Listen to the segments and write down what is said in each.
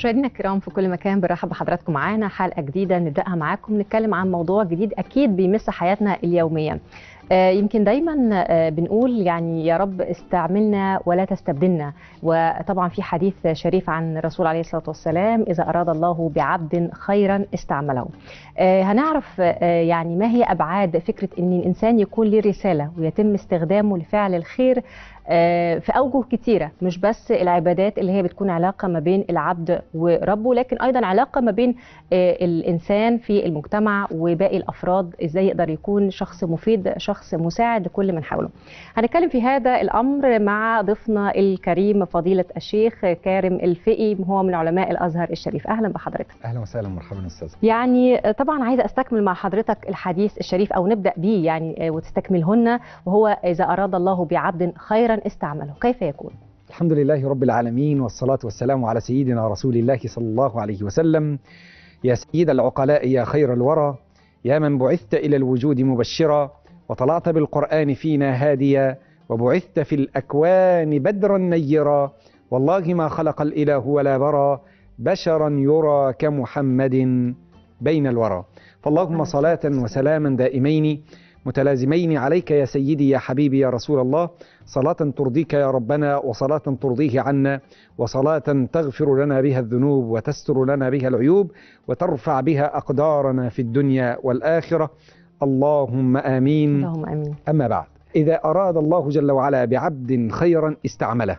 مشاهدينا الكرام في كل مكان برحب بحضراتكم معانا حلقه جديده نبداها معاكم نتكلم عن موضوع جديد اكيد بيمس حياتنا اليوميه آه، يمكن دايما آه، بنقول يعني يا رب استعملنا ولا تستبدلنا وطبعا في حديث شريف عن الرسول عليه الصلاه والسلام اذا اراد الله بعبد خيرا استعمله آه، هنعرف يعني ما هي ابعاد فكره ان الانسان يكون له رساله ويتم استخدامه لفعل الخير في اوجه كتيره مش بس العبادات اللي هي بتكون علاقه ما بين العبد وربه لكن ايضا علاقه ما بين الانسان في المجتمع وباقي الافراد ازاي يقدر يكون شخص مفيد شخص مساعد لكل من حوله هنتكلم في هذا الامر مع ضيفنا الكريم فضيله الشيخ كارم الفقي وهو من علماء الازهر الشريف اهلا بحضرتك اهلا وسهلا مرحبا استاذ يعني طبعا عايزه استكمل مع حضرتك الحديث الشريف او نبدا به يعني وتستكملهن وهو اذا اراد الله بعبد خيرا استعمله كيف يكون الحمد لله رب العالمين والصلاة والسلام على سيدنا رسول الله صلى الله عليه وسلم يا سيد العقلاء يا خير الورى يا من بعثت إلى الوجود مبشرا وطلعت بالقرآن فينا هاديا وبعثت في الأكوان بدرا نيرا والله ما خلق الإله ولا برى بشرا يرى كمحمد بين الورى فاللهم صلاة وسلاما دائمين متلازمين عليك يا سيدي يا حبيبي يا رسول الله صلاة ترضيك يا ربنا وصلاة ترضيه عنا وصلاة تغفر لنا بها الذنوب وتستر لنا بها العيوب وترفع بها أقدارنا في الدنيا والآخرة اللهم آمين اللهم آمين أما بعد إذا أراد الله جل وعلا بعبد خيرا استعمله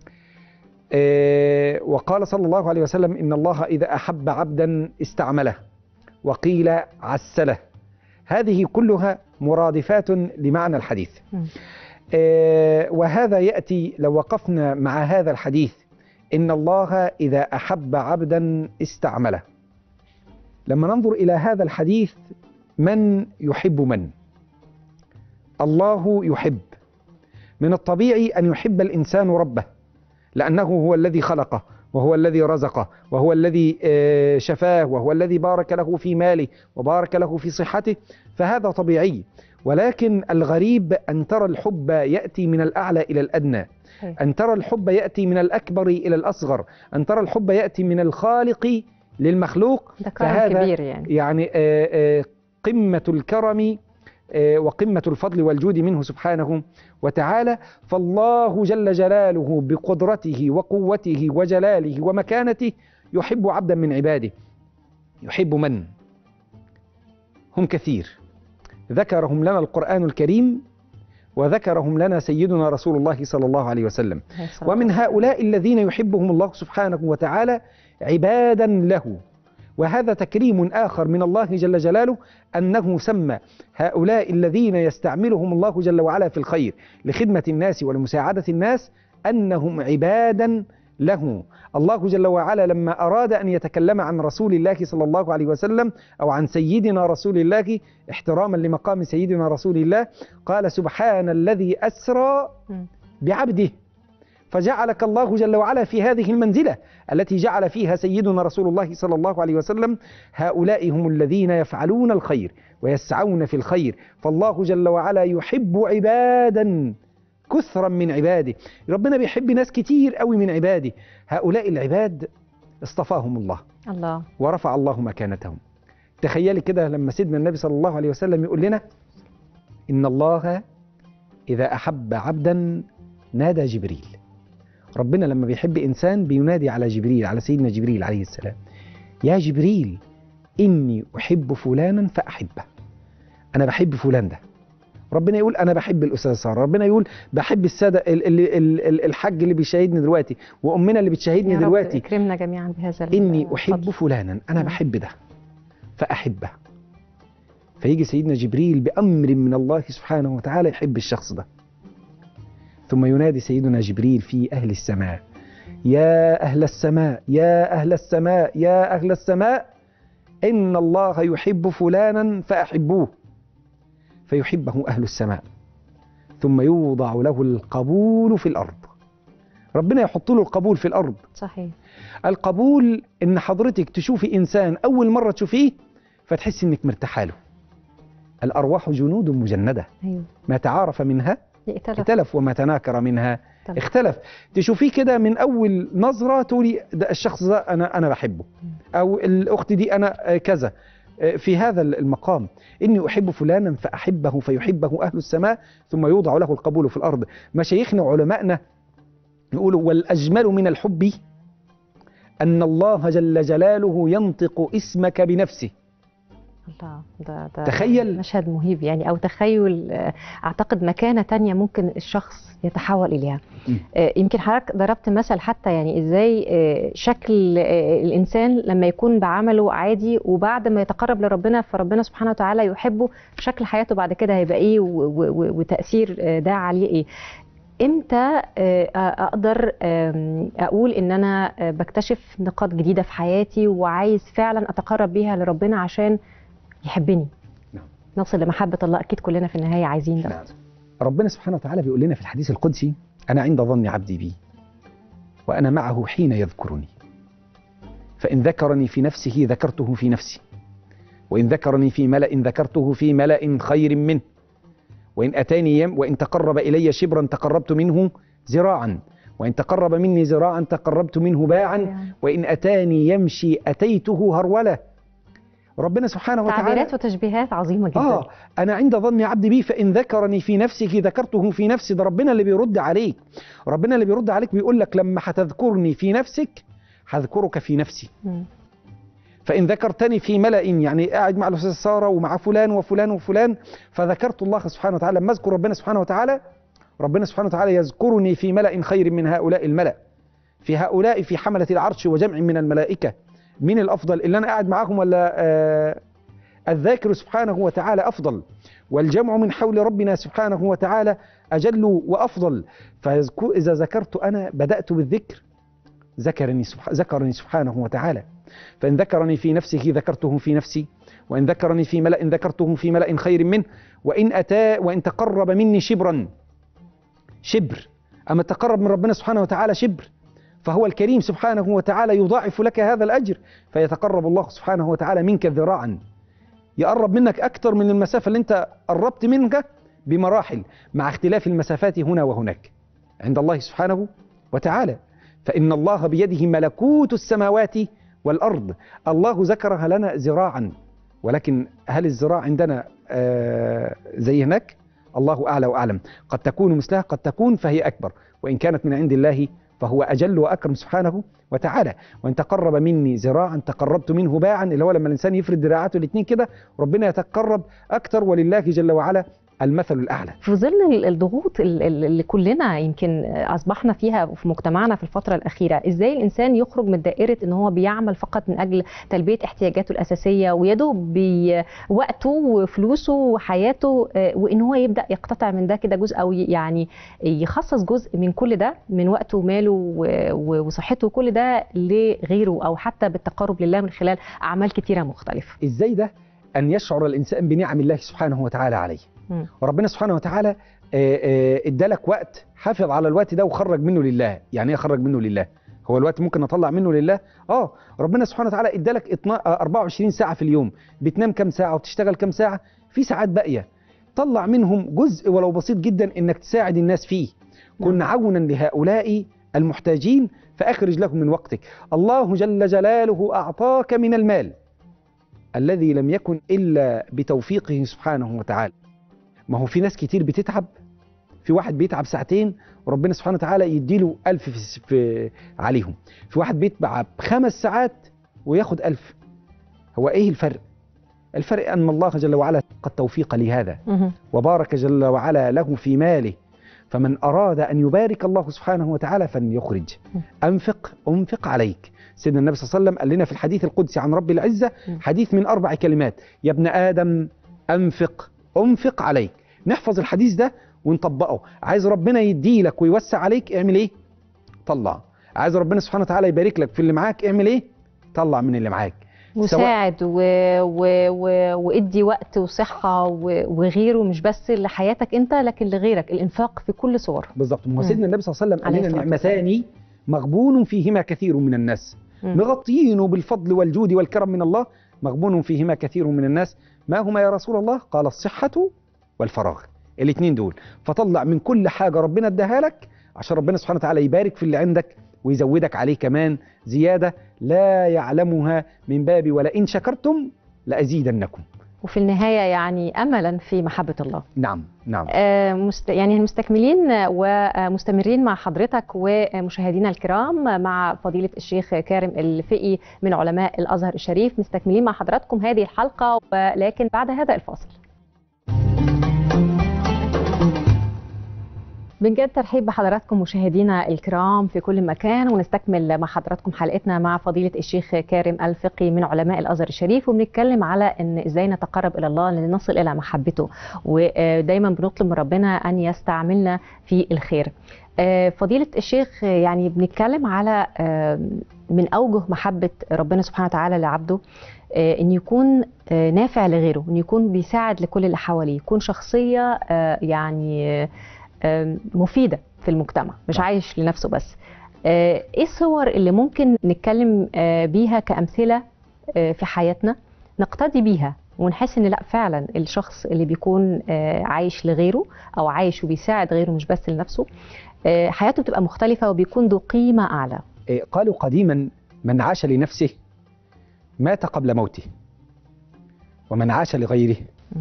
إيه وقال صلى الله عليه وسلم إن الله إذا أحب عبدا استعمله وقيل عسله هذه كلها مرادفات لمعنى الحديث إيه وهذا يأتي لو وقفنا مع هذا الحديث إن الله إذا أحب عبدا استعمله لما ننظر إلى هذا الحديث من يحب من الله يحب من الطبيعي أن يحب الإنسان ربه لأنه هو الذي خلقه وهو الذي رزقه وهو الذي شفاه وهو الذي بارك له في ماله وبارك له في صحته فهذا طبيعي ولكن الغريب أن ترى الحب يأتي من الأعلى إلى الأدنى أن ترى الحب يأتي من الأكبر إلى الأصغر أن ترى الحب يأتي من الخالق للمخلوق ده كرم كبير يعني يعني قمة الكرم وقمة الفضل والجود منه سبحانه وتعالى فالله جل جلاله بقدرته وقوته وجلاله ومكانته يحب عبدا من عباده يحب من هم كثير ذكرهم لنا القرآن الكريم وذكرهم لنا سيدنا رسول الله صلى الله عليه وسلم ومن هؤلاء الذين يحبهم الله سبحانه وتعالى عبادا له وهذا تكريم آخر من الله جل جلاله أنه سمى هؤلاء الذين يستعملهم الله جل وعلا في الخير لخدمة الناس ولمساعدة الناس أنهم عبادا له الله جل وعلا لما أراد أن يتكلم عن رسول الله صلى الله عليه وسلم أو عن سيدنا رسول الله احتراما لمقام سيدنا رسول الله قال سبحان الذي أسرى بعبده فجعلك الله جل وعلا في هذه المنزلة التي جعل فيها سيدنا رسول الله صلى الله عليه وسلم هؤلاء هم الذين يفعلون الخير ويسعون في الخير فالله جل وعلا يحب عبادا كثرا من عباده ربنا بيحب ناس كتير قوي من عباده هؤلاء العباد اصطفاهم الله الله ورفع الله مكانتهم تخيلي كده لما سيدنا النبي صلى الله عليه وسلم يقول لنا إن الله إذا أحب عبدا نادى جبريل ربنا لما بيحب إنسان بينادي على جبريل على سيدنا جبريل عليه السلام يا جبريل إني أحب فلانا فأحبه أنا بحب فلان ده ربنا يقول أنا بحب الأستاذ سارة ربنا يقول بحب السادة الحج اللي بيشاهدني دلوقتي وأمنا اللي بتشاهدني يا دلوقتي رب اكرمنا جميعا بهذا إني أحب فلانا أنا بحب ده فأحبه فيجي سيدنا جبريل بأمر من الله سبحانه وتعالى يحب الشخص ده ثم ينادي سيدنا جبريل في أهل السماء يا أهل السماء يا أهل السماء يا أهل السماء إن الله يحب فلانا فأحبوه فيحبه أهل السماء ثم يوضع له القبول في الأرض ربنا يحط له القبول في الأرض صحيح القبول إن حضرتك تشوفي إنسان أول مرة تشوفيه فتحسي إنك مرتاحة له الأرواح جنود مجندة أيوه ما تعارف منها يقتلف ائتلف وما تناكر منها تمام. اختلف تشوفيه كده من اول نظره تقولي ده الشخص ده انا انا بحبه او الاخت دي انا آه، كذا آه، في هذا المقام اني احب فلانا فاحبه فيحبه اهل السماء ثم يوضع له القبول في الارض مشايخنا وعلمائنا يقولوا والاجمل من الحب ان الله جل جلاله ينطق اسمك بنفسه الله ده ده تخيل. مشهد مهيب يعني او تخيل آه، اعتقد مكانه تانية ممكن الشخص يتحول اليها م. آه، يمكن حضرتك ضربت مثل حتى يعني ازاي آه، شكل آه، الانسان لما يكون بعمله عادي وبعد ما يتقرب لربنا فربنا سبحانه وتعالى يحبه شكل حياته بعد كده هيبقى ايه و- و- و- وتاثير آه، ده عليه ايه امتى آه، اقدر آم، اقول ان انا آه، بكتشف نقاط جديده في حياتي وعايز فعلا اتقرب بيها لربنا عشان يحبني نعم. نصل لمحبه الله اكيد كلنا في النهايه عايزين ده نعم. ربنا سبحانه وتعالى بيقول لنا في الحديث القدسي أنا عند ظن عبدي بي وأنا معه حين يذكرني فإن ذكرني في نفسه ذكرته في نفسي وإن ذكرني في ملأ ذكرته في ملأ خير منه وإن أتاني يم وإن تقرب إلي شبرا تقربت منه ذراعا وإن تقرب مني ذراعا تقربت منه باعا وإن أتاني يمشي أتيته هرولة ربنا سبحانه وتعالى تعبيرات وتشبيهات عظيمه جدا آه أنا عند ظن عبدي بي فإن ذكرني في نفسه ذكرته في نفسي ده ربنا اللي بيرد عليك ربنا اللي بيرد عليك بيقول لك لما هتذكرني في نفسك هذكرك في نفسي مم. فإن ذكرتني في ملأ يعني قاعد مع الأستاذ سارة ومع فلان وفلان وفلان فذكرت الله سبحانه وتعالى لما أذكر ربنا سبحانه وتعالى ربنا سبحانه وتعالى يذكرني في ملأ خير من هؤلاء الملأ في هؤلاء في حملة العرش وجمع من الملائكة مين الأفضل اللي أنا قاعد معاهم ولا آه الذاكر سبحانه وتعالى أفضل والجمع من حول ربنا سبحانه وتعالى أجل وأفضل فإذا ذكرت أنا بدأت بالذكر ذكرني, سبح ذكرني سبحانه وتعالى فإن ذكرني في نفسه ذكرته في نفسي وإن ذكرني في ملأ ذكرته في ملأ خير منه وإن أتى وإن تقرب مني شبرا شبر أما تقرب من ربنا سبحانه وتعالى شبر فهو الكريم سبحانه وتعالى يضاعف لك هذا الأجر فيتقرب الله سبحانه وتعالى منك ذراعا يقرب منك أكثر من المسافة اللي أنت قربت منك بمراحل مع اختلاف المسافات هنا وهناك عند الله سبحانه وتعالى فإن الله بيده ملكوت السماوات والأرض الله ذكرها لنا ذراعا ولكن هل الذراع عندنا آه زي هناك الله أعلى وأعلم قد تكون مثلها قد تكون فهي أكبر وإن كانت من عند الله فهو أجل وأكرم سبحانه وتعالى وإن تقرب مني ذراعا تقربت منه باعا اللي هو لما الإنسان يفرد ذراعاته الاثنين كده ربنا يتقرب أكثر ولله جل وعلا المثل الأعلى في ظل الضغوط اللي كلنا يمكن أصبحنا فيها في مجتمعنا في الفترة الأخيرة إزاي الإنسان يخرج من دائرة إن هو بيعمل فقط من أجل تلبية احتياجاته الأساسية ويده بوقته وفلوسه وحياته وإن هو يبدأ يقتطع من ده كده جزء أو يعني يخصص جزء من كل ده من وقته وماله وصحته كل ده لغيره أو حتى بالتقرب لله من خلال أعمال كتيرة مختلفة إزاي ده أن يشعر الإنسان بنعم الله سبحانه وتعالى عليه م. وربنا سبحانه وتعالى ادالك وقت حافظ على الوقت ده وخرج منه لله يعني ايه خرج منه لله هو الوقت ممكن نطلع منه لله اه ربنا سبحانه وتعالى ادالك 24 ساعه في اليوم بتنام كام ساعه وتشتغل كام ساعه في ساعات باقيه طلع منهم جزء ولو بسيط جدا انك تساعد الناس فيه كن عونا لهؤلاء المحتاجين فاخرج لهم من وقتك الله جل جلاله اعطاك من المال الذي لم يكن الا بتوفيقه سبحانه وتعالى ما هو في ناس كتير بتتعب في واحد بيتعب ساعتين وربنا سبحانه وتعالى يديله ألف في, في عليهم في واحد بيتعب خمس ساعات وياخد ألف هو إيه الفرق الفرق أن الله جل وعلا قد توفيق لهذا وبارك جل وعلا له في ماله فمن أراد أن يبارك الله سبحانه وتعالى فليخرج أنفق أنفق عليك سيدنا النبي صلى الله عليه وسلم قال لنا في الحديث القدسي عن رب العزة حديث من أربع كلمات يا ابن آدم أنفق أنفق عليك نحفظ الحديث ده ونطبقه عايز ربنا يدي لك ويوسع عليك اعمل ايه طلع عايز ربنا سبحانه وتعالى يبارك لك في اللي معاك اعمل ايه طلع من اللي معاك وساعد و... و... و... وادي وقت وصحة و... وغيره مش بس لحياتك انت لكن لغيرك الانفاق في كل صور بالظبط ما هو سيدنا النبي صلى الله عليه وسلم قال لنا نعمتان مغبون فيهما كثير من الناس مغطيين بالفضل والجود والكرم من الله مغبون فيهما كثير من الناس ما هما يا رسول الله قال الصحة والفراغ الاثنين دول فطلع من كل حاجة ربنا اداها لك عشان ربنا سبحانه وتعالى يبارك في اللي عندك ويزودك عليه كمان زياده لا يعلمها من باب ولئن شكرتم لازيدنكم وفي النهايه يعني املا في محبه الله نعم نعم آه، مست... يعني مستكملين ومستمرين مع حضرتك ومشاهدينا الكرام مع فضيلة الشيخ كارم الفقي من علماء الأزهر الشريف مستكملين مع حضراتكم هذه الحلقة ولكن بعد هذا الفاصل بنجد ترحيب بحضراتكم مشاهدينا الكرام في كل مكان ونستكمل مع حضراتكم حلقتنا مع فضيلة الشيخ كارم الفقي من علماء الأزهر الشريف وبنتكلم على أن إزاي نتقرب إلى الله لنصل إلى محبته ودايما بنطلب من ربنا أن يستعملنا في الخير فضيلة الشيخ يعني بنتكلم على من أوجه محبة ربنا سبحانه وتعالى لعبده أن يكون نافع لغيره أن يكون بيساعد لكل اللي حواليه يكون شخصية يعني مفيده في المجتمع مش عايش لنفسه بس ايه الصور اللي ممكن نتكلم بيها كامثله في حياتنا نقتدي بيها ونحس ان لا فعلا الشخص اللي بيكون عايش لغيره او عايش وبيساعد غيره مش بس لنفسه حياته بتبقى مختلفه وبيكون ذو قيمه اعلى قالوا قديما من عاش لنفسه مات قبل موته ومن عاش لغيره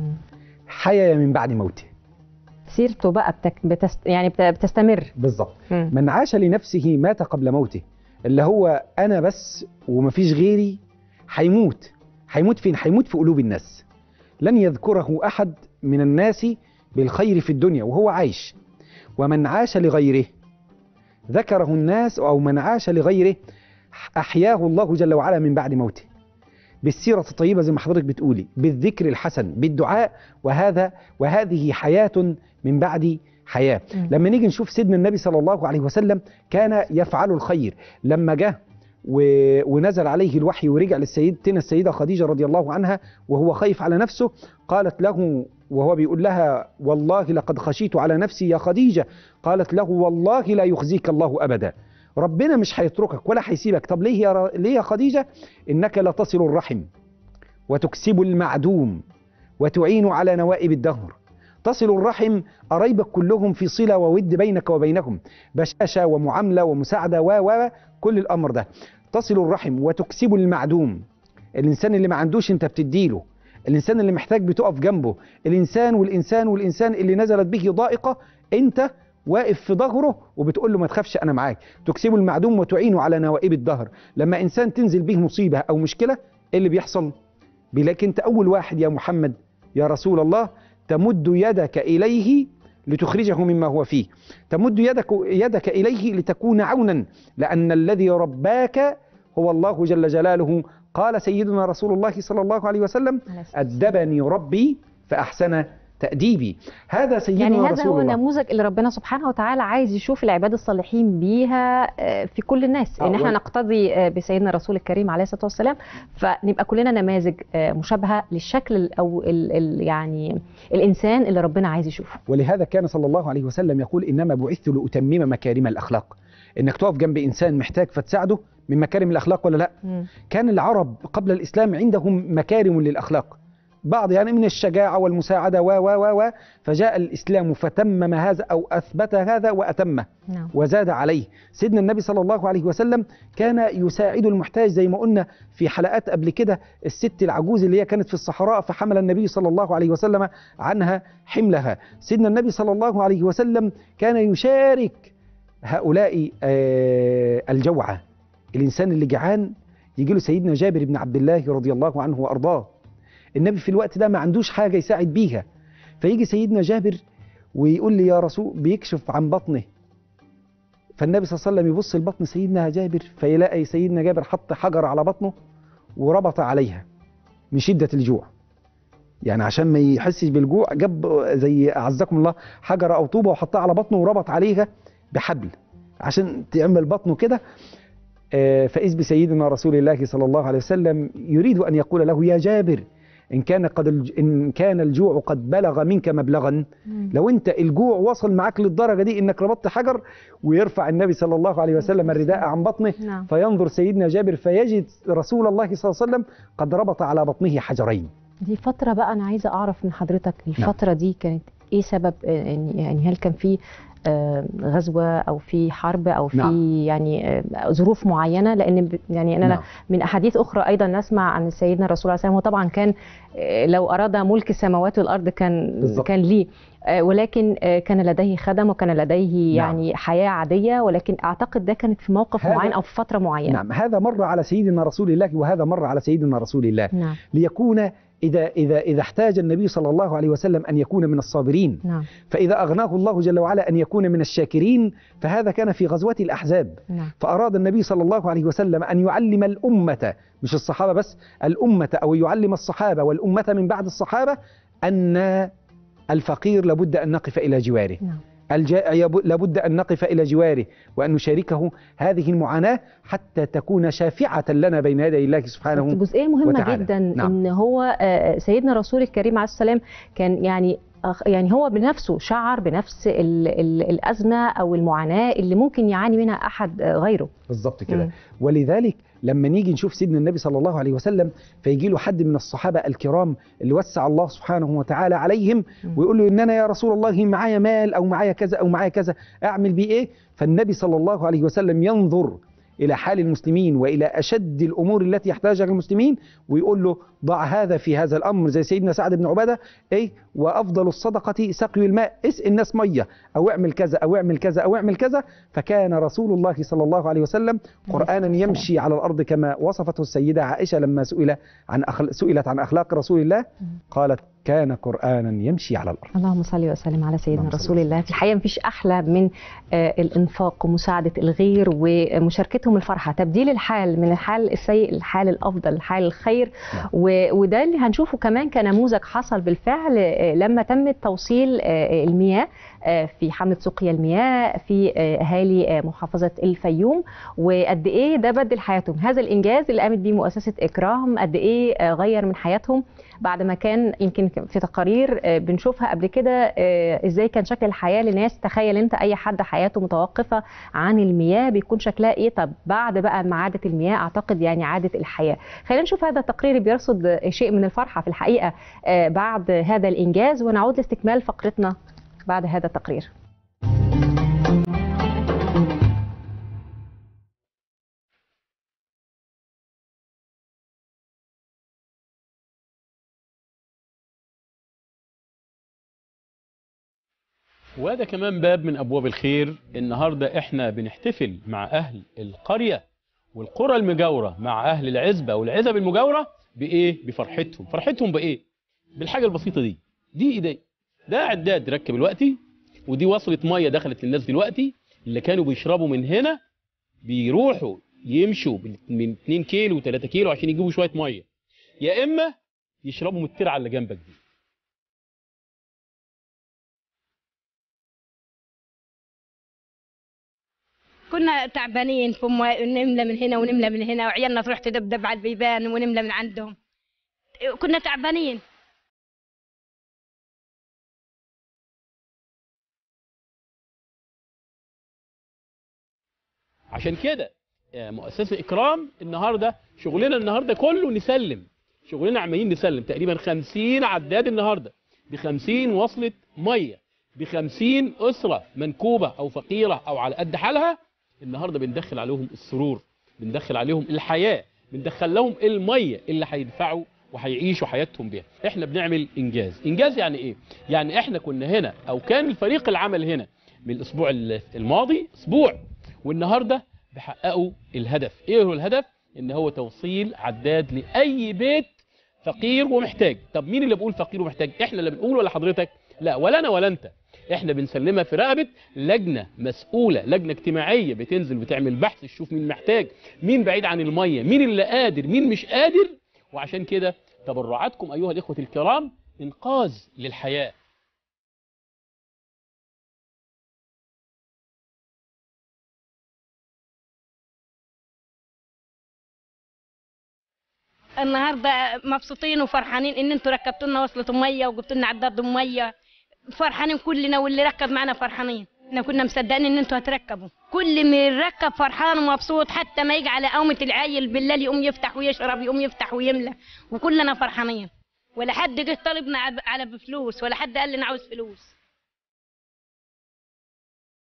حيا من بعد موته سيرته بقى بتك... بتست... يعني بتستمر بالظبط من عاش لنفسه مات قبل موته اللي هو انا بس ومفيش غيري هيموت هيموت فين هيموت في قلوب الناس لن يذكره احد من الناس بالخير في الدنيا وهو عايش ومن عاش لغيره ذكره الناس او من عاش لغيره احياه الله جل وعلا من بعد موته بالسيرة الطيبة زي ما حضرتك بتقولي بالذكر الحسن بالدعاء وهذا وهذه حياة من بعد حياة م. لما نيجي نشوف سيدنا النبي صلى الله عليه وسلم كان يفعل الخير لما جه و... ونزل عليه الوحي ورجع للسيدتنا السيدة خديجة رضي الله عنها وهو خايف على نفسه قالت له وهو بيقول لها والله لقد خشيت على نفسي يا خديجة قالت له والله لا يخزيك الله أبدا ربنا مش هيتركك ولا هيسيبك طب ليه يا ليه يا خديجه انك لا تصل الرحم وتكسب المعدوم وتعين على نوائب الدهر تصل الرحم قرايبك كلهم في صله وود بينك وبينهم بشاشه ومعامله ومساعده و و كل الامر ده تصل الرحم وتكسب المعدوم الانسان اللي ما عندوش انت بتديله الانسان اللي محتاج بتقف جنبه الانسان والانسان والانسان اللي نزلت به ضائقه انت واقف في ظهره وبتقول له ما تخافش انا معاك تكسبه المعدوم وتعينه على نوائب الدهر لما انسان تنزل به مصيبه او مشكله ايه اللي بيحصل بيلاقيك انت اول واحد يا محمد يا رسول الله تمد يدك اليه لتخرجه مما هو فيه تمد يدك يدك اليه لتكون عونا لان الذي رباك هو الله جل جلاله قال سيدنا رسول الله صلى الله عليه وسلم ادبني ربي فاحسن تأديبي هذا سيدنا يعني هذا رسول هو الله نموذج اللي ربنا سبحانه وتعالى عايز يشوف العباد الصالحين بيها في كل الناس ان آه، احنا وال- نقتضي بسيدنا الرسول الكريم عليه الصلاه والسلام فنبقى كلنا نماذج مشابهه للشكل ال- او ال ال يعني الانسان اللي ربنا عايز يشوفه ولهذا كان صلى الله عليه وسلم يقول إنما بعثت لأتمم مكارم الأخلاق إنك تقف جنب إنسان محتاج فتساعده من مكارم الأخلاق ولا لا كان العرب قبل الإسلام عندهم مكارم للأخلاق بعض يعني من الشجاعة والمساعدة و و و و فجاء الإسلام فتمم هذا أو أثبت هذا وأتمه نعم وزاد عليه سيدنا النبي صلى الله عليه وسلم كان يساعد المحتاج زي ما قلنا في حلقات قبل كده الست العجوز اللي هي كانت في الصحراء فحمل النبي صلى الله عليه وسلم عنها حملها سيدنا النبي صلى الله عليه وسلم كان يشارك هؤلاء آه، الجوعى الإنسان اللي جعان يجي له سيدنا جابر بن عبد الله رضي الله عنه وأرضاه النبي في الوقت ده ما عندوش حاجة يساعد بيها فيجي سيدنا جابر ويقول لي يا رسول بيكشف عن بطنه فالنبي صلى الله عليه وسلم يبص لبطن سيدنا جابر فيلاقي سيدنا جابر حط حجر على بطنه وربط عليها من شدة الجوع يعني عشان ما يحسش بالجوع جاب زي أعزكم الله حجرة أو طوبة وحطها على بطنه وربط عليها بحبل عشان تعمل بطنه كده آه، فإذ بسيدنا رسول الله صلى الله عليه وسلم يريد أن يقول له يا جابر إن كان قد الج... إن كان الجوع قد بلغ منك مبلغا لو أنت الجوع وصل معاك للدرجة دي إنك ربطت حجر ويرفع النبي صلى الله عليه وسلم الرداء عن بطنه نعم فينظر سيدنا جابر فيجد رسول الله صلى الله عليه وسلم قد ربط على بطنه حجرين دي فترة بقى أنا عايزة أعرف من حضرتك الفترة دي كانت إيه سبب يعني يعني هل كان في آه، غزوه او في حرب او في نعم. يعني آه، ظروف معينه لان ب- يعني انا نعم. من احاديث اخرى ايضا نسمع عن سيدنا الرسول عليه الصلاه والسلام هو طبعا كان آه، لو اراد ملك السماوات والارض كان بالضبط. كان ليه آه، ولكن آه، كان لديه خدم وكان لديه نعم. يعني حياه عاديه ولكن اعتقد ده كانت في موقف هذا- معين او في فتره معينه نعم هذا مر على سيدنا رسول الله وهذا مر على سيدنا رسول الله نعم ليكون إذا إذا إذا احتاج النبي صلى الله عليه وسلم أن يكون من الصابرين نعم فإذا أغناه الله جل وعلا أن يكون من الشاكرين فهذا كان في غزوة الأحزاب نعم فأراد النبي صلى الله عليه وسلم أن يعلم الأمة مش الصحابة بس الأمة أو يعلم الصحابة والأمة من بعد الصحابة أن الفقير لابد أن نقف إلى جواره نعم الجائع يب- لابد أن نقف إلى جواره وأن نشاركه هذه المعاناة حتى تكون شافعة لنا بين يدي الله سبحانه جزئيه مهمه وتعالى. جدا نعم. ان هو آه، سيدنا رسول الكريم عليه السلام كان يعني أخ- يعني هو بنفسه شعر بنفس ال ال الازمه او المعاناه اللي ممكن يعاني منها احد آه، غيره بالضبط مم. كده ولذلك لما نيجي نشوف سيدنا النبي صلى الله عليه وسلم فيجي له حد من الصحابة الكرام اللي وسع الله سبحانه وتعالى عليهم مم. ويقول له إن أنا يا رسول الله معايا مال أو معايا كذا أو معايا كذا أعمل بيه إيه فالنبي صلى الله عليه وسلم ينظر إلى حال المسلمين وإلى أشد الأمور التي يحتاجها المسلمين ويقول له ضع هذا في هذا الأمر زي سيدنا سعد بن عبادة إيه وأفضل الصدقة سقي الماء اسقي الناس مية أو اعمل كذا أو اعمل كذا أو اعمل كذا فكان رسول الله صلى الله عليه وسلم قرآنا يمشي على الأرض كما وصفته السيدة عائشة لما سئل عن أخل... سئلت عن أخلاق رسول الله قالت كان قرآنا يمشي على الأرض اللهم صل وسلم على سيدنا اللهم صل رسول الله في الحقيقه مفيش احلى من آه، الانفاق ومساعده الغير ومشاركتهم الفرحه تبديل الحال من الحال السيء للحال الافضل الحال الخير نعم. و- وده اللي هنشوفه كمان كنموذج حصل بالفعل آه، لما تم توصيل آه، المياه آه، في حمله سقيا المياه في آه، اهالي آه، محافظه الفيوم وقد ايه ده بدل حياتهم هذا الانجاز اللي قامت بيه مؤسسه اكرام قد ايه آه، غير من حياتهم بعد ما كان يمكن في تقارير آه، بنشوفها قبل كده آه، ازاي كان شكل الحياه لناس تخيل انت اي حد حياته متوقفه عن المياه بيكون شكلها ايه طب بعد بقى ما عادت المياه اعتقد يعني عادت الحياه خلينا نشوف هذا التقرير بيرصد شيء من الفرحه في الحقيقه آه، بعد هذا الانجاز ونعود لاستكمال فقرتنا بعد هذا التقرير وهذا كمان باب من ابواب الخير النهارده احنا بنحتفل مع اهل القريه والقرى المجاوره مع اهل العزبه والعزب المجاوره بايه بفرحتهم فرحتهم بايه بالحاجه البسيطه دي دي ايدي ده عداد ركب دلوقتي ودي وصلة ميه دخلت للناس دلوقتي اللي كانوا بيشربوا من هنا بيروحوا يمشوا من 2 كيلو و3 كيلو عشان يجيبوا شويه ميه يا اما يشربوا من الترعه اللي جنبك دي كنا تعبانين في مو- نملى من هنا ونملى من هنا وعيالنا تروح تدبدب على البيبان ونملى من عندهم كنا تعبانين عشان كده آه، مؤسسة إكرام النهاردة شغلنا النهاردة كله نسلم شغلنا عمالين نسلم تقريبا 50 عداد النهاردة ب 50 وصلة مية ب 50 أسرة منكوبة أو فقيرة أو على قد حالها النهاردة بندخل عليهم السرور بندخل عليهم الحياة بندخل لهم المية اللي هيدفعوا وهيعيشوا حياتهم بيها احنا بنعمل انجاز انجاز يعني ايه يعني احنا كنا هنا او كان الفريق العمل هنا من الاسبوع الماضي اسبوع والنهارده بيحققوا الهدف ايه هو الهدف ان هو توصيل عداد لاي بيت فقير ومحتاج طب مين اللي بيقول فقير ومحتاج احنا اللي بنقول ولا حضرتك لا ولا انا ولا انت احنا بنسلمها في رقبه لجنه مسؤوله لجنه اجتماعيه بتنزل وتعمل بحث تشوف مين محتاج مين بعيد عن الميه مين اللي قادر مين مش قادر وعشان كده تبرعاتكم ايها الاخوه الكرام انقاذ للحياه النهارده مبسوطين وفرحانين ان انتوا ركبتوا لنا وصلة ميه وجبتوا لنا عداد ميه فرحانين كلنا واللي ركب معنا فرحانين احنا كنا مصدقين ان انتوا هتركبوا كل من ركب فرحان ومبسوط حتى ما يجي على قومة العيل بالليل يقوم يفتح ويشرب يقوم يفتح ويملى وكلنا فرحانين ولا حد جه طالبنا على- على بفلوس ولا حد قال لنا عاوز فلوس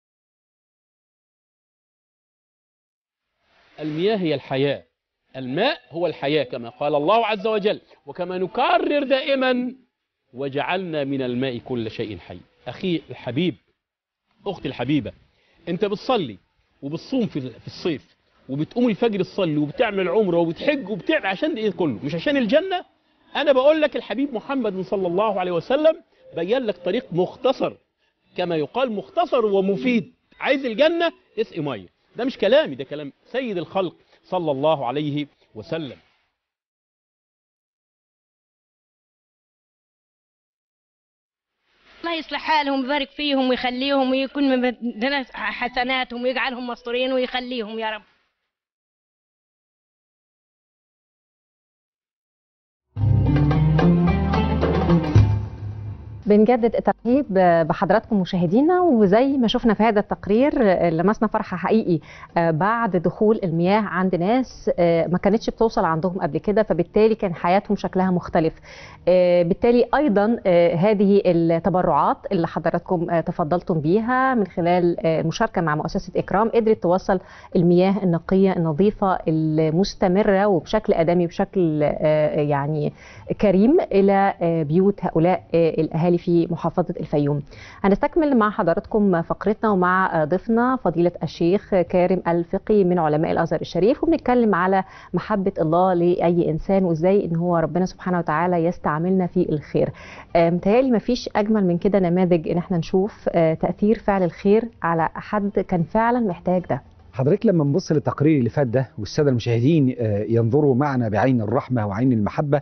المياه هي الحياة الماء هو الحياة كما قال الله عز وجل وكما نكرر دائما وجعلنا من الماء كل شيء حي أخي الحبيب أختي الحبيبة أنت بتصلي وبتصوم في في الصيف وبتقوم الفجر تصلي وبتعمل عمره وبتحج وبتعمل عشان ايه كله مش عشان الجنة أنا بقول لك الحبيب محمد صلى الله عليه وسلم بين لك طريق مختصر كما يقال مختصر ومفيد عايز الجنة اسقي مية ده مش كلامي ده كلام سيد الخلق صلى الله عليه وسلم الله يصلح حالهم ويبارك فيهم ويخليهم ويكون من بدنا حسناتهم ويجعلهم مستورين ويخليهم يا رب بنجدد الترحيب بحضراتكم مشاهدينا وزي ما شفنا في هذا التقرير لمسنا فرحة حقيقي بعد دخول المياه عند ناس ما كانتش بتوصل عندهم قبل كده فبالتالي كان حياتهم شكلها مختلف بالتالي أيضا هذه التبرعات اللي حضراتكم تفضلتم بيها من خلال المشاركة مع مؤسسة إكرام قدرت توصل المياه النقية النظيفة المستمرة وبشكل آدمي وبشكل يعني كريم إلى بيوت هؤلاء الأهالي في محافظة الفيوم هنستكمل مع حضراتكم فقرتنا ومع ضيفنا فضيلة الشيخ كارم الفقي من علماء الأزهر الشريف وبنتكلم على محبة الله لأي إنسان وإزاي إن هو ربنا سبحانه وتعالى يستعملنا في الخير متهيألي مفيش أجمل من كده نماذج إن احنا نشوف تأثير فعل الخير على حد كان فعلا محتاج ده حضرتك لما نبص للتقرير اللي فات ده والساده المشاهدين ينظروا معنا بعين الرحمه وعين المحبه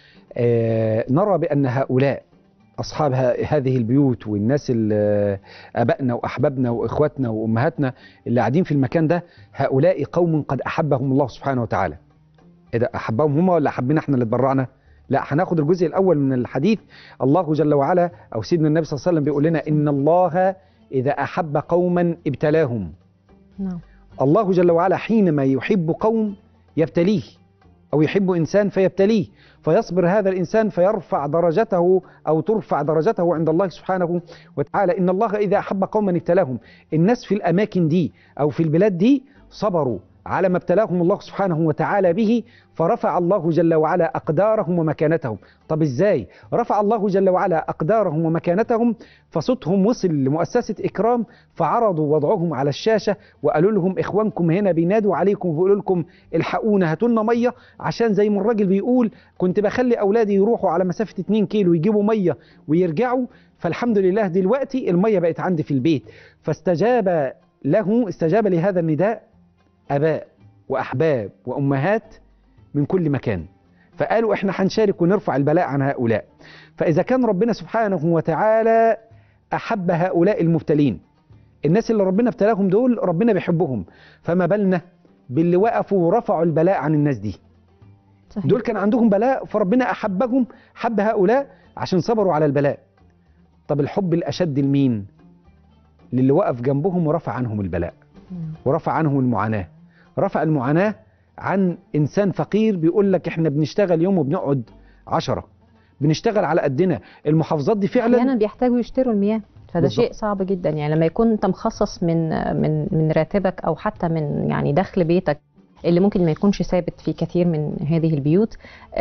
نرى بان هؤلاء اصحاب هذه البيوت والناس اللي ابائنا واحبابنا واخواتنا وامهاتنا اللي قاعدين في المكان ده هؤلاء قوم قد احبهم الله سبحانه وتعالى اذا احبهم هم ولا احبنا احنا اللي اتبرعنا لا هناخد الجزء الاول من الحديث الله جل وعلا او سيدنا النبي صلى الله عليه وسلم بيقول لنا ان الله اذا احب قوما ابتلاهم نعم الله جل وعلا حينما يحب قوم يبتليه أو يحب إنسان فيبتليه فيصبر هذا الإنسان فيرفع درجته أو ترفع درجته عند الله سبحانه وتعالى إن الله إذا أحب قوما ابتلاهم الناس في الأماكن دي أو في البلاد دي صبروا على ما ابتلاهم الله سبحانه وتعالى به فرفع الله جل وعلا أقدارهم ومكانتهم طب إزاي رفع الله جل وعلا أقدارهم ومكانتهم فصوتهم وصل لمؤسسة إكرام فعرضوا وضعهم على الشاشة وقالوا لهم إخوانكم هنا بينادوا عليكم ويقولوا لكم الحقونا هاتوا لنا مية عشان زي ما الراجل بيقول كنت بخلي أولادي يروحوا على مسافة 2 كيلو يجيبوا مية ويرجعوا فالحمد لله دلوقتي المية بقت عندي في البيت فاستجاب له استجاب لهذا النداء اباء واحباب وامهات من كل مكان فقالوا احنا هنشارك ونرفع البلاء عن هؤلاء فاذا كان ربنا سبحانه وتعالى احب هؤلاء المبتلين الناس اللي ربنا ابتلاهم دول ربنا بيحبهم فما بالنا باللي وقفوا ورفعوا البلاء عن الناس دي صحيح. دول كان عندهم بلاء فربنا احبهم حب هؤلاء عشان صبروا على البلاء طب الحب الاشد لمين للي وقف جنبهم ورفع عنهم البلاء ورفع عنهم المعاناه رفع المعاناة عن إنسان فقير بيقول لك إحنا بنشتغل يوم وبنقعد عشرة بنشتغل على قدنا المحافظات دي فعلا احيانا بيحتاجوا يشتروا المياه فده بالظبط. شيء صعب جدا يعني لما يكون انت مخصص من من من راتبك او حتى من يعني دخل بيتك اللي ممكن ما يكونش ثابت في كثير من هذه البيوت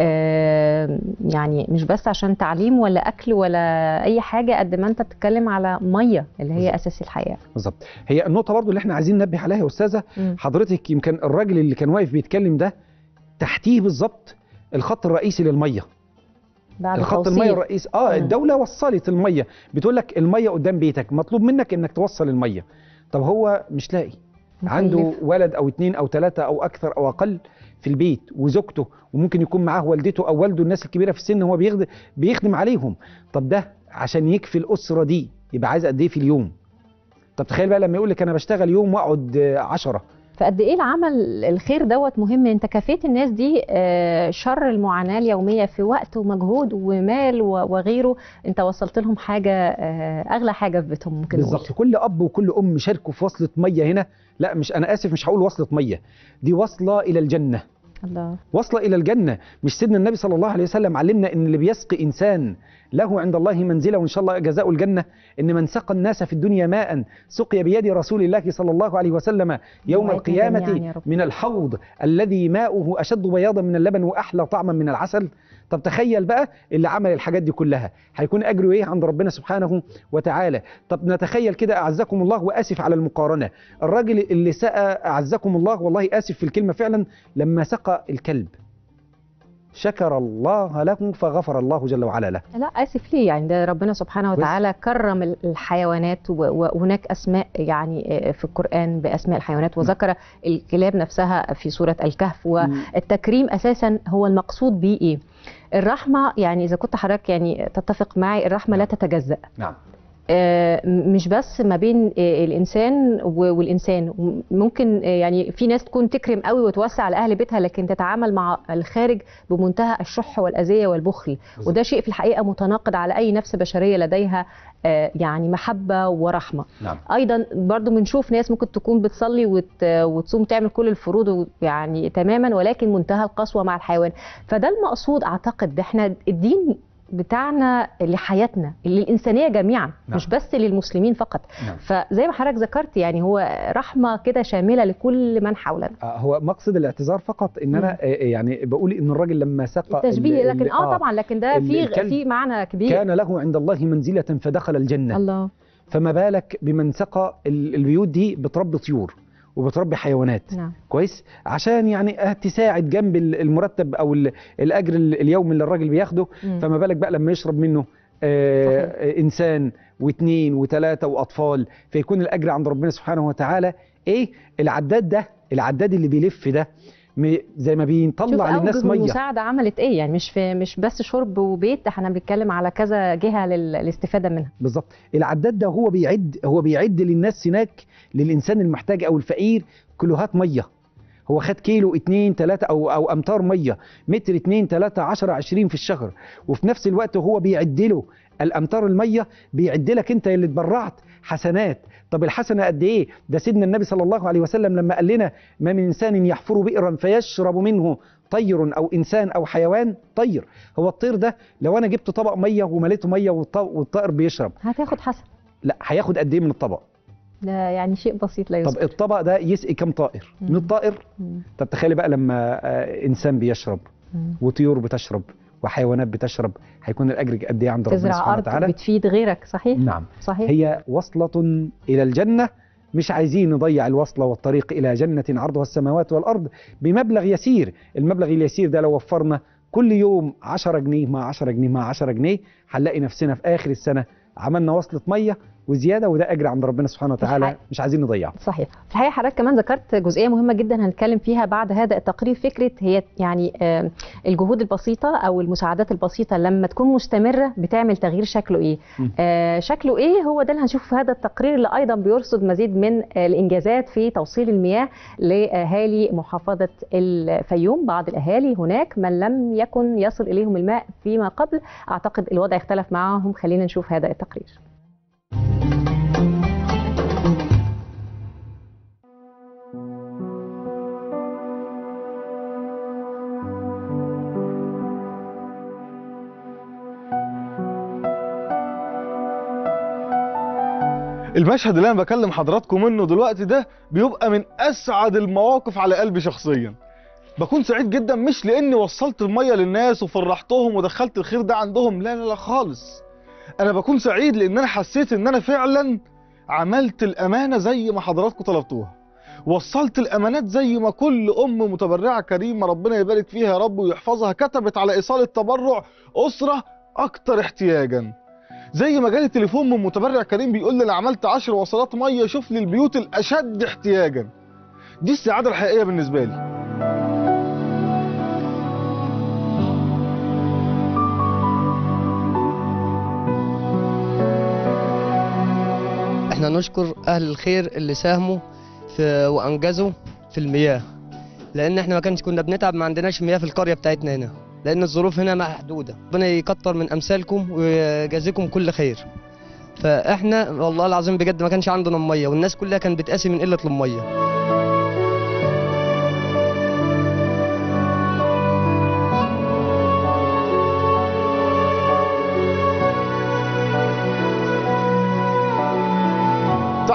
آه، يعني مش بس عشان تعليم ولا اكل ولا اي حاجه قد ما انت بتتكلم على ميه اللي هي بالظبط. اساس الحياه بالظبط هي النقطة برضو اللي احنا عايزين ننبه عليها يا أستاذة مم. حضرتك يمكن الراجل اللي كان واقف بيتكلم ده تحتيه بالظبط الخط الرئيسي للمية بعد الخط توصيل. المية الرئيسي اه مم. الدولة وصلت المية بتقول لك المية قدام بيتك مطلوب منك انك توصل المية طب هو مش لاقي عنده مكلف. ولد او اتنين او تلاتة او اكثر او اقل في البيت وزوجته وممكن يكون معاه والدته او والده الناس الكبيره في السن هو بيخدم بيخدم عليهم طب ده عشان يكفي الاسره دي يبقى عايز قد ايه في اليوم طب تخيل بقى لما يقول لك انا بشتغل يوم واقعد آه، عشرة فقد ايه العمل الخير دوت مهم انت كفيت الناس دي آه، شر المعاناه اليوميه في وقت ومجهود ومال و- وغيره انت وصلت لهم حاجه آه، اغلى حاجه في بيتهم ممكن نقول. بالظبط كل اب وكل ام شاركوا في وصله ميه هنا لا مش انا اسف مش هقول وصله ميه دي وصله الى الجنه الله واصله الى الجنه مش سيدنا النبي صلى الله عليه وسلم علمنا ان اللي بيسقي انسان له عند الله منزله وان شاء الله جزاء الجنه ان من سقى الناس في الدنيا ماء سقي بيد رسول الله صلى الله عليه وسلم يوم وعيتنا جميعاً يا القيامه رب. من الحوض الذي ماؤه اشد بياضا من اللبن واحلى طعما من العسل طب تخيل بقى اللي عمل الحاجات دي كلها هيكون اجره ايه عند ربنا سبحانه وتعالى طب نتخيل كده اعزكم الله واسف على المقارنه الراجل اللي سقى اعزكم الله والله اسف في الكلمه فعلا لما سقى الكلب شكر الله له فغفر الله جل وعلا له لا اسف ليه يعني ده ربنا سبحانه بس. وتعالى كرم ال- الحيوانات و- وهناك اسماء يعني آه، في القران باسماء الحيوانات وذكر الكلاب نفسها في سوره الكهف والتكريم اساسا هو المقصود بيه ايه الرحمه يعني اذا كنت حضرتك يعني تتفق معي الرحمه لا تتجزأ نعم آه، مش بس ما بين آه، الانسان و- والانسان ممكن آه، يعني في ناس تكون تكرم قوي وتوسع على اهل بيتها لكن تتعامل مع الخارج بمنتهى الشح والاذيه والبخل بالظبط. وده شيء في الحقيقه متناقض على اي نفس بشريه لديها آه، يعني محبه ورحمه نعم ايضا برضو بنشوف ناس ممكن تكون بتصلي وت... وتصوم تعمل كل الفروض يعني تماما ولكن منتهى القسوه مع الحيوان فده المقصود اعتقد احنا الدين بتاعنا لحياتنا للانسانيه جميعا نعم. مش بس للمسلمين فقط نعم. فزي ما حضرتك ذكرت يعني هو رحمه كده شامله لكل من حولنا آه، هو مقصد الاعتذار فقط ان انا آه، يعني بقول ان الراجل لما سقى التشبيه ال- لكن ال- اه طبعا لكن ده ال- في الكلب في معنى كبير كان له عند الله منزله فدخل الجنه الله فما بالك بمن سقى ال- البيوت دي بتربي طيور وبتربي حيوانات نعم كويس عشان يعني آه، تساعد جنب ال- المرتب او ال- الاجر ال- اليومي اللي الراجل بياخده مم. فما بالك بقى لما يشرب منه آه، آه، انسان واثنين وثلاثه واطفال فيكون الاجر عند ربنا سبحانه وتعالى ايه العداد ده العداد اللي بيلف ده م- زي ما شوف بيطلع للناس أوجه ميه المساعدة عملت إيه يعني مش في مش بس شرب وبيت ده احنا بنتكلم على كذا جهة لل- للاستفادة منها بالظبط العداد ده هو بيعد هو بيعد للناس هناك للانسان المحتاج او الفقير كيلوهات ميه هو خد كيلو اتنين تلاتة او او امتار ميه متر اتنين تلاتة عشرة عشرين في الشهر وفي نفس الوقت هو بيعد له الامتار الميه بيعد لك انت اللي اتبرعت حسنات طب الحسنه قد ايه ده سيدنا النبي صلى الله عليه وسلم لما قال لنا ما من انسان يحفر بئرا فيشرب منه طير او انسان او حيوان طير هو الطير ده لو انا جبت طبق ميه ومليته ميه والط- والطائر بيشرب هتاخد حسن لا هياخد قد ايه من الطبق ده يعني شيء بسيط لا طب يذكر الطبق ده يسقي كم طائر مم. 100 طائر مم. طب تخيلي بقى لما آه، انسان بيشرب مم. وطيور بتشرب وحيوانات بتشرب هيكون الاجر قد ايه عند ربنا تزرع سبحانه أرض وتعالى بتفيد غيرك صحيح نعم صحيح هي وصلة إلى الجنة مش عايزين نضيع الوصلة والطريق إلى جنة عرضها السماوات والأرض بمبلغ يسير المبلغ اليسير ده لو وفرنا كل يوم 10 جنيه مع 10 جنيه مع 10 جنيه هنلاقي نفسنا في آخر السنة عملنا وصلة مية وزيادة وده أجر عند ربنا سبحانه وتعالى الحقيقة. مش عايزين نضيعه صحيح في الحقيقه حضرتك كمان ذكرت جزئيه مهمه جدا هنتكلم فيها بعد هذا التقرير فكره هي يعني آه، الجهود البسيطه او المساعدات البسيطه لما تكون مستمره بتعمل تغيير شكله ايه م. آه، شكله ايه هو ده اللي هنشوفه في هذا التقرير اللي ايضا بيرصد مزيد من آه، الانجازات في توصيل المياه لاهالي محافظه الفيوم بعض الاهالي هناك من لم يكن يصل اليهم الماء فيما قبل اعتقد الوضع اختلف معهم خلينا نشوف هذا التقرير المشهد اللي انا بكلم حضراتكم منه دلوقتي ده بيبقى من اسعد المواقف على قلبي شخصيا بكون سعيد جدا مش لاني وصلت الميه للناس وفرحتهم ودخلت الخير ده عندهم لا لا لا خالص انا بكون سعيد لان انا حسيت ان انا فعلا عملت الامانه زي ما حضراتكم طلبتوها وصلت الامانات زي ما كل ام متبرعه كريمه ربنا يبارك فيها يا رب ويحفظها كتبت على ايصال التبرع اسره اكتر احتياجا زي ما جالي تليفون من متبرع كريم بيقول لي انا عملت 10 وصلات ميه شوف لي البيوت الاشد احتياجا دي السعاده الحقيقيه بالنسبه لي احنا نشكر اهل الخير اللي ساهموا في وانجزوا في المياه لان احنا ما كانش كنا بنتعب ما عندناش مياه في القريه بتاعتنا هنا لان الظروف هنا محدوده ربنا يكتر من امثالكم ويجازيكم كل خير فاحنا والله العظيم بجد ما كانش عندنا ميه والناس كلها كانت بتقاسي من قله الميه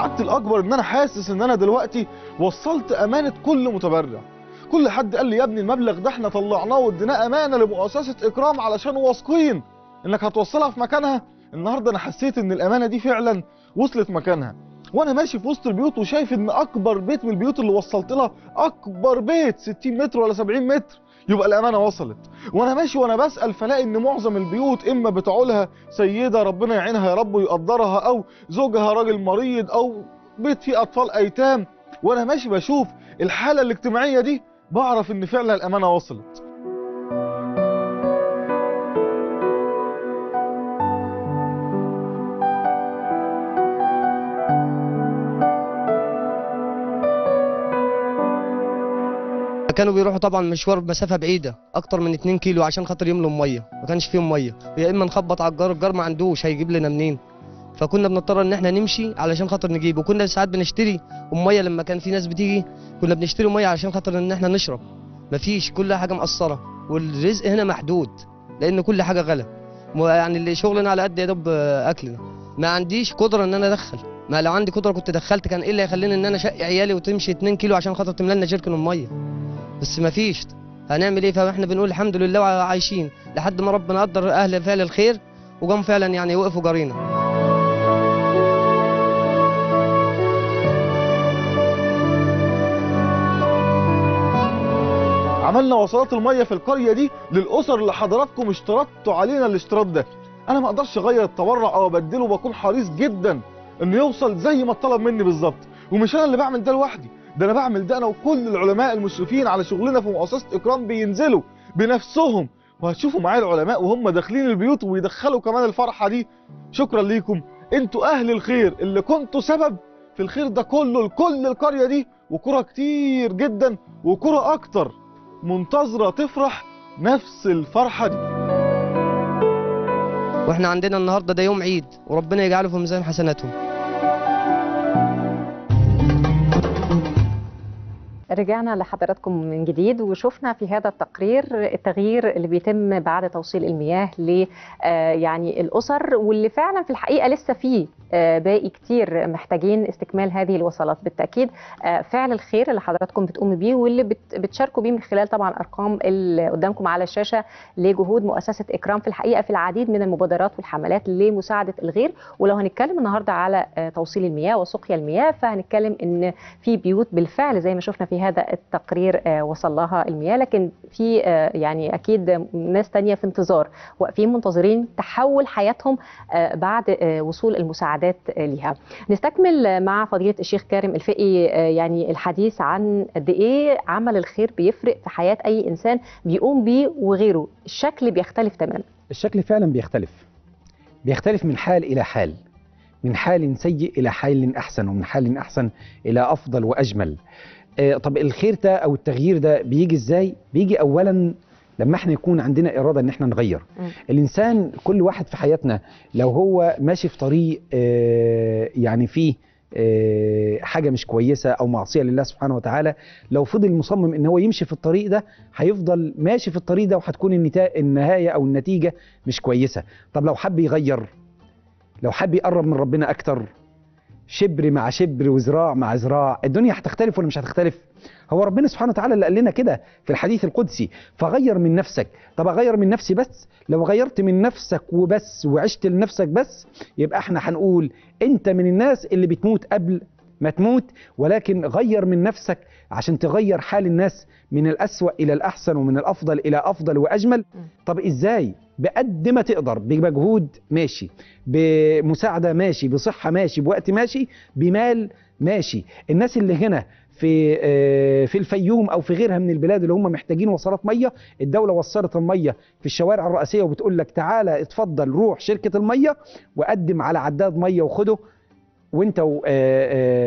سعادتي الاكبر ان انا حاسس ان انا دلوقتي وصلت امانه كل متبرع كل حد قال لي يا ابني المبلغ ده احنا طلعناه واديناه امانه لمؤسسه اكرام علشان واثقين انك هتوصلها في مكانها النهارده انا حسيت ان الامانه دي فعلا وصلت مكانها وانا ماشي في وسط البيوت وشايف ان اكبر بيت من البيوت اللي وصلت لها اكبر بيت 60 متر ولا 70 متر يبقى الامانه وصلت وانا ماشي وانا بسال فلاقي ان معظم البيوت اما بتعولها سيده ربنا يعينها يا رب ويقدرها او زوجها راجل مريض او بيت فيه اطفال ايتام وانا ماشي بشوف الحاله الاجتماعيه دي بعرف ان فعلا الامانه وصلت كانوا بيروحوا طبعا مشوار بمسافه بعيده اكتر من 2 كيلو عشان خاطر يملوا ميه ما كانش فيهم ميه يا اما نخبط على الجار الجار ما عندوش هيجيب لنا منين فكنا بنضطر ان احنا نمشي علشان خاطر نجيب وكنا ساعات بنشتري الميه لما كان في ناس بتيجي كنا بنشتري ميه علشان خاطر ان احنا نشرب مفيش كل حاجه مقصره والرزق هنا محدود لان كل حاجه غلا يعني اللي شغلنا على قد يا دوب اكلنا ما عنديش قدره ان انا ادخل ما لو عندي قدره كنت دخلت كان ايه اللي هيخليني ان انا اشقي عيالي وتمشي 2 كيلو عشان خاطر تملى لنا جيركن الميه بس ما فيش هنعمل ايه فاحنا بنقول الحمد لله عايشين لحد ما ربنا قدر اهل فعل الخير وجم فعلا يعني وقفوا جارينا عملنا وصلات الميه في القريه دي للاسر اللي حضراتكم اشترطتوا علينا الاشتراط ده انا ما اقدرش اغير التبرع او ابدله وبكون حريص جدا انه يوصل زي ما اتطلب مني بالظبط ومش انا اللي بعمل ده لوحدي ده انا بعمل ده انا وكل العلماء المشرفين على شغلنا في مؤسسه اكرام بينزلوا بنفسهم وهتشوفوا معايا العلماء وهم داخلين البيوت ويدخلوا كمان الفرحه دي شكرا ليكم انتوا اهل الخير اللي كنتوا سبب في الخير ده كله لكل القريه دي وكرة كتير جدا وكرة اكتر منتظره تفرح نفس الفرحه دي واحنا عندنا النهارده ده يوم عيد وربنا يجعله في ميزان حسناتهم رجعنا لحضراتكم من جديد وشفنا في هذا التقرير التغيير اللي بيتم بعد توصيل المياه ل يعني الاسر واللي فعلا في الحقيقه لسه فيه باقي كتير محتاجين استكمال هذه الوصلات بالتاكيد فعل الخير اللي حضراتكم بتقوموا بيه واللي بتشاركوا بيه من خلال طبعا ارقام اللي قدامكم على الشاشه لجهود مؤسسه اكرام في الحقيقه في العديد من المبادرات والحملات لمساعده الغير ولو هنتكلم النهارده على توصيل المياه وسقيا المياه فهنتكلم ان في بيوت بالفعل زي ما شفنا في هذا التقرير وصل لها المياه لكن في يعني اكيد ناس تانية في انتظار واقفين منتظرين تحول حياتهم بعد وصول المساعدات ليها نستكمل مع فضيله الشيخ كارم الفقي يعني الحديث عن قد ايه عمل الخير بيفرق في حياه اي انسان بيقوم بيه وغيره الشكل بيختلف تماما الشكل فعلا بيختلف بيختلف من حال الى حال من حال سيء الى حال احسن ومن حال احسن الى افضل واجمل طب الخير ده او التغيير ده بيجي ازاي بيجي اولا لما احنا يكون عندنا اراده ان احنا نغير م. الانسان كل واحد في حياتنا لو هو ماشي في طريق يعني فيه حاجة مش كويسة أو معصية لله سبحانه وتعالى لو فضل مصمم إن هو يمشي في الطريق ده هيفضل ماشي في الطريق ده وهتكون النهاية أو النتيجة مش كويسة طب لو حب يغير لو حب يقرب من ربنا أكتر شبر مع شبر وذراع مع ذراع الدنيا هتختلف ولا مش هتختلف هو ربنا سبحانه وتعالى اللي قال لنا كده في الحديث القدسي فغير من نفسك طب اغير من نفسي بس لو غيرت من نفسك وبس وعشت لنفسك بس يبقى احنا هنقول انت من الناس اللي بتموت قبل ما تموت ولكن غير من نفسك عشان تغير حال الناس من الأسوأ إلى الأحسن ومن الأفضل إلى أفضل وأجمل طب إزاي بقد ما تقدر بمجهود ماشي بمساعدة ماشي بصحة ماشي بوقت ماشي بمال ماشي الناس اللي هنا في في الفيوم او في غيرها من البلاد اللي هم محتاجين وصلات ميه الدوله وصلت الميه في الشوارع الرئيسيه وبتقول لك تعالى اتفضل روح شركه الميه وقدم على عداد ميه وخده وانت و... آآ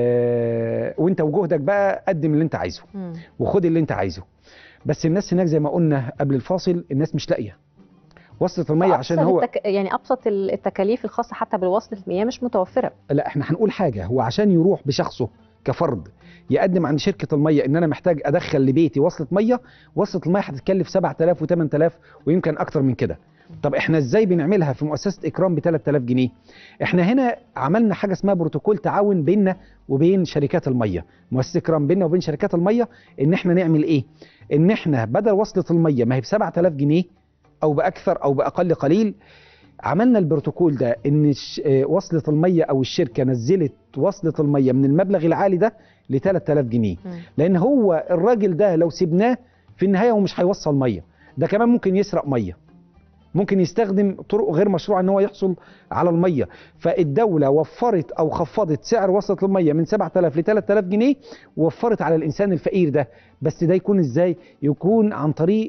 آآ وانت وجهدك بقى قدم اللي انت عايزه وخد اللي انت عايزه بس الناس هناك زي ما قلنا قبل الفاصل الناس مش لاقيه وصلة المية عشان هو التك... يعني ابسط التكاليف الخاصه حتى بوصلة المياه مش متوفره لا احنا هنقول حاجه هو عشان يروح بشخصه كفرد يقدم عند شركه الميه ان انا محتاج ادخل لبيتي وصله ميه وصله الميه هتتكلف 7000 و8000 ويمكن اكتر من كده طب احنا ازاي بنعملها في مؤسسه اكرام ب 3000 جنيه احنا هنا عملنا حاجه اسمها بروتوكول تعاون بيننا وبين شركات الميه مؤسسه اكرام بيننا وبين شركات الميه ان احنا نعمل ايه ان احنا بدل وصله الميه ما هي ب 7000 جنيه او باكثر او باقل قليل عملنا البروتوكول ده ان الش- آه، وصله الميه او الشركه نزلت وصله الميه من المبلغ العالي ده ل 3000 جنيه مم. لان هو الراجل ده لو سيبناه في النهايه هو مش هيوصل ميه ده كمان ممكن يسرق ميه ممكن يستخدم طرق غير مشروعه ان هو يحصل على الميه فالدوله وفرت او خفضت سعر وصله الميه من 7000 ل 3000 جنيه ووفرت على الانسان الفقير ده بس ده يكون ازاي يكون عن طريق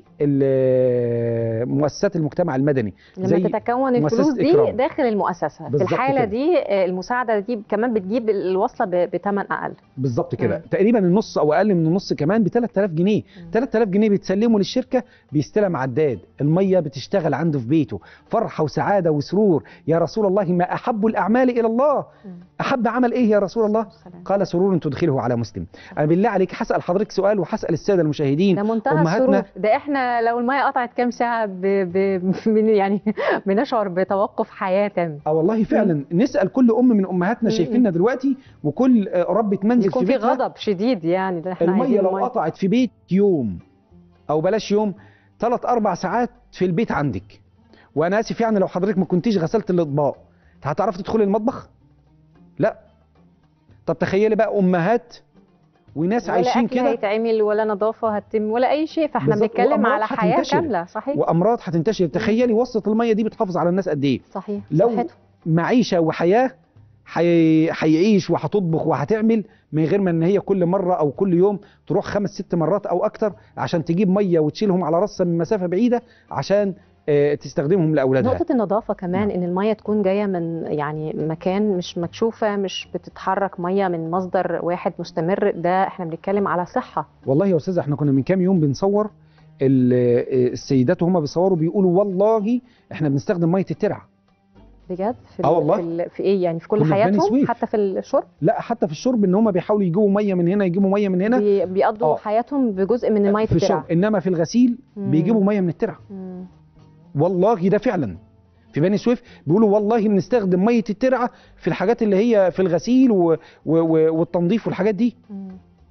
ال- مؤسسات المجتمع المدني لما زي تتكون مؤسسة الفلوس دي إكرام. داخل المؤسسه في بالظبط الحاله كده. دي آه، المساعده دي كمان بتجيب الوصله ب- بثمن اقل بالظبط كده مم. تقريبا النص او اقل من النص كمان ب 3000 جنيه مم. 3000 جنيه بتسلمه للشركه بيستلم عداد الميه بتشتغل عنده في بيته فرحه وسعاده وسرور يا رسول الله ما احب الاعمال الى الله مم. احب عمل ايه يا رسول الله سلام. قال سرور تدخله على مسلم انا بالله عليك هسال حضرتك سؤال وهسال الساده المشاهدين ده منتهى أمهاتنا- السرور ده احنا لو الميه قطعت كام ساعه ب... ب... من يعني بنشعر بتوقف حياه تام اه والله فعلا نسال كل ام من امهاتنا مم. شايفيننا دلوقتي وكل آه، ربة منزل يكون في في بيتها غضب شديد يعني ده احنا الميه عايزين لو المية. قطعت في بيت يوم او بلاش يوم ثلاث اربع ساعات في البيت عندك وانا اسف يعني لو حضرتك ما كنتيش غسلت الاطباق هتعرفي تدخلي المطبخ لا طب تخيلي بقى امهات وناس ولا عايشين اكل كده هيتعمل ولا نظافه هتتم ولا اي شيء فاحنا بالظبط، بنتكلم وأمراض على حياه هتنتشر. كامله صحيح وامراض هتنتشر تخيلي وصلة الميه دي بتحافظ على الناس قد ايه صحيح لو صحته. معيشه وحياه حي... هيعيش وهتطبخ وهتعمل من غير ما ان هي كل مره او كل يوم تروح خمس ست مرات او اكتر عشان تجيب ميه وتشيلهم على راسها من مسافه بعيده عشان آه، تستخدمهم لاولادها نقطة النظافة كمان نعم. إن المية تكون جاية من يعني مكان مش مكشوفة مش بتتحرك مية من مصدر واحد مستمر ده احنا بنتكلم على صحة والله يا استاذ احنا كنا من كام يوم بنصور ال- آه، السيدات وهم بيصوروا بيقولوا والله احنا بنستخدم ميه الترعه بجد في, آه ال- والله. في, ال- في ايه يعني في كل كنا في بني حياتهم سويف. حتى في الشرب لا حتى في الشرب ان هم بيحاولوا يجيبوا ميه من هنا يجيبوا ميه من هنا بي- بيقضوا آه. حياتهم بجزء من مية في الترعة الشرب انما في الغسيل مم. بيجيبوا ميه من الترعه مم. والله ده فعلا في بني سويف بيقولوا والله بنستخدم ميه الترعه في الحاجات اللي هي في الغسيل و... و... و... والتنظيف والحاجات دي مم.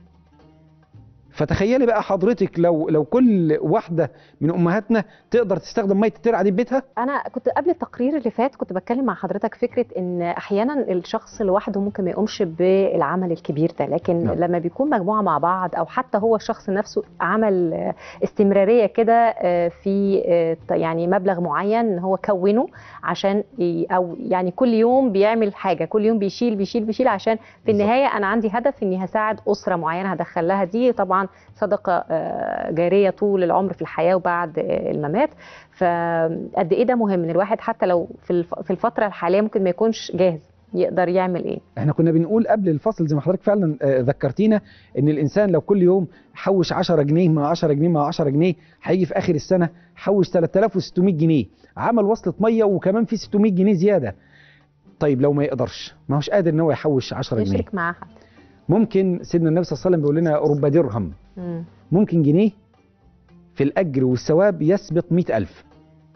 فتخيلي بقى حضرتك لو لو كل واحده من امهاتنا تقدر تستخدم ميه الترعه دي في بيتها انا كنت قبل التقرير اللي فات كنت بتكلم مع حضرتك فكره ان احيانا الشخص لوحده ممكن ما يقومش بالعمل الكبير ده لكن نعم. لما بيكون مجموعه مع بعض او حتى هو الشخص نفسه عمل آه، استمراريه كده آه، في آه، ط- يعني مبلغ معين هو كونه عشان ي- او يعني كل يوم بيعمل حاجه كل يوم بيشيل بيشيل بيشيل عشان في بالظبط. النهايه انا عندي هدف اني هساعد اسره معينه هدخل لها دي طبعا صدقه آه، جاريه طول العمر في الحياه وبعد آه، الممات فقد ايه ده مهم ان الواحد حتى لو في الف- في الفتره الحاليه ممكن ما يكونش جاهز يقدر يعمل ايه احنا كنا بنقول قبل الفصل زي ما حضرتك فعلا آه، ذكرتينا ان الانسان لو كل يوم حوش 10 جنيه مع 10 جنيه مع 10 جنيه هيجي في اخر السنه حوش 3600 جنيه عمل وصله ميه وكمان في 600 جنيه زياده طيب لو ما يقدرش ما هوش قادر ان هو يحوش 10 جنيه يشرك معاه حد ممكن سيدنا النبي صلى الله عليه وسلم بيقول لنا رب درهم مم. ممكن جنيه في الأجر والثواب يسبق مئة ألف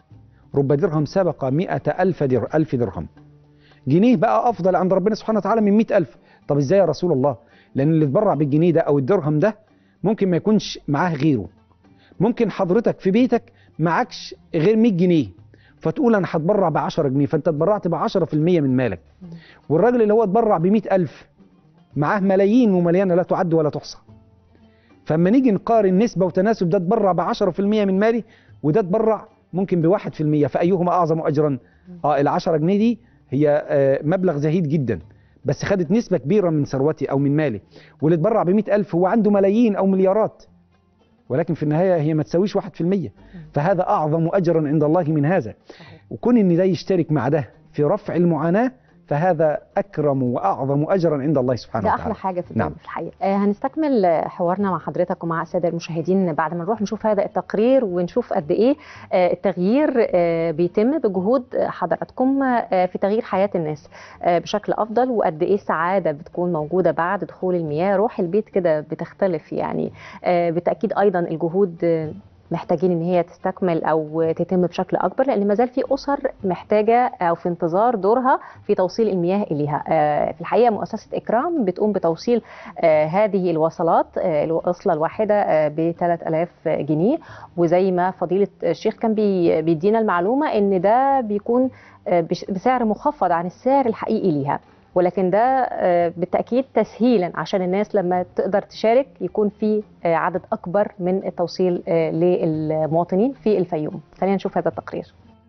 رب درهم سبق مئة ألف در ألف درهم جنيه بقى أفضل عند ربنا سبحانه وتعالى من مئة ألف طب إزاي يا رسول الله لأن اللي اتبرع بالجنيه ده أو الدرهم ده ممكن ما يكونش معاه غيره ممكن حضرتك في بيتك معكش غير 100 جنيه فتقول أنا هتبرع ب 10 جنيه فأنت اتبرعت ب 10% من مالك والراجل اللي هو اتبرع ب 100000 معاه ملايين ومليانة لا تعد ولا تحصى فاما نيجي نقارن نسبة وتناسب ده اتبرع ب 10% من مالي وده اتبرع ممكن ب 1% فأيهما أعظم أجرا؟ اه ال 10 جنيه دي هي آه مبلغ زهيد جدا بس خدت نسبة كبيرة من ثروتي أو من مالي واللي اتبرع ب 100000 هو عنده ملايين أو مليارات ولكن في النهاية هي ما تساويش 1% فهذا أعظم أجرا عند الله من هذا وكون إن ده يشترك مع ده في رفع المعاناة فهذا أكرم وأعظم أجرا عند الله سبحانه ده وتعالى احلى حاجه في نعم. نعم. في الحقيقه آه هنستكمل آه، حوارنا مع حضرتك ومع الساده المشاهدين بعد ما نروح نشوف هذا التقرير ونشوف قد ايه آه التغيير آه بيتم بجهود آه، حضراتكم آه في تغيير حياه الناس آه بشكل افضل وقد ايه السعاده بتكون موجوده بعد دخول المياه روح البيت كده بتختلف يعني آه بالتاكيد ايضا الجهود آه محتاجين ان هي تستكمل او تتم بشكل اكبر لان ما زال في اسر محتاجه او في انتظار دورها في توصيل المياه اليها آه، في الحقيقه مؤسسه اكرام بتقوم بتوصيل آه، هذه الوصلات آه، الوصله الواحده ب 3000 جنيه وزي ما فضيله الشيخ كان بي- بيدينا المعلومه ان ده بيكون آه، بش- بسعر مخفض عن السعر الحقيقي ليها ولكن ده آه، بالتاكيد تسهيلا عشان الناس لما تقدر تشارك يكون في آه، عدد اكبر من التوصيل آه، للمواطنين في الفيوم خلينا نشوف هذا التقرير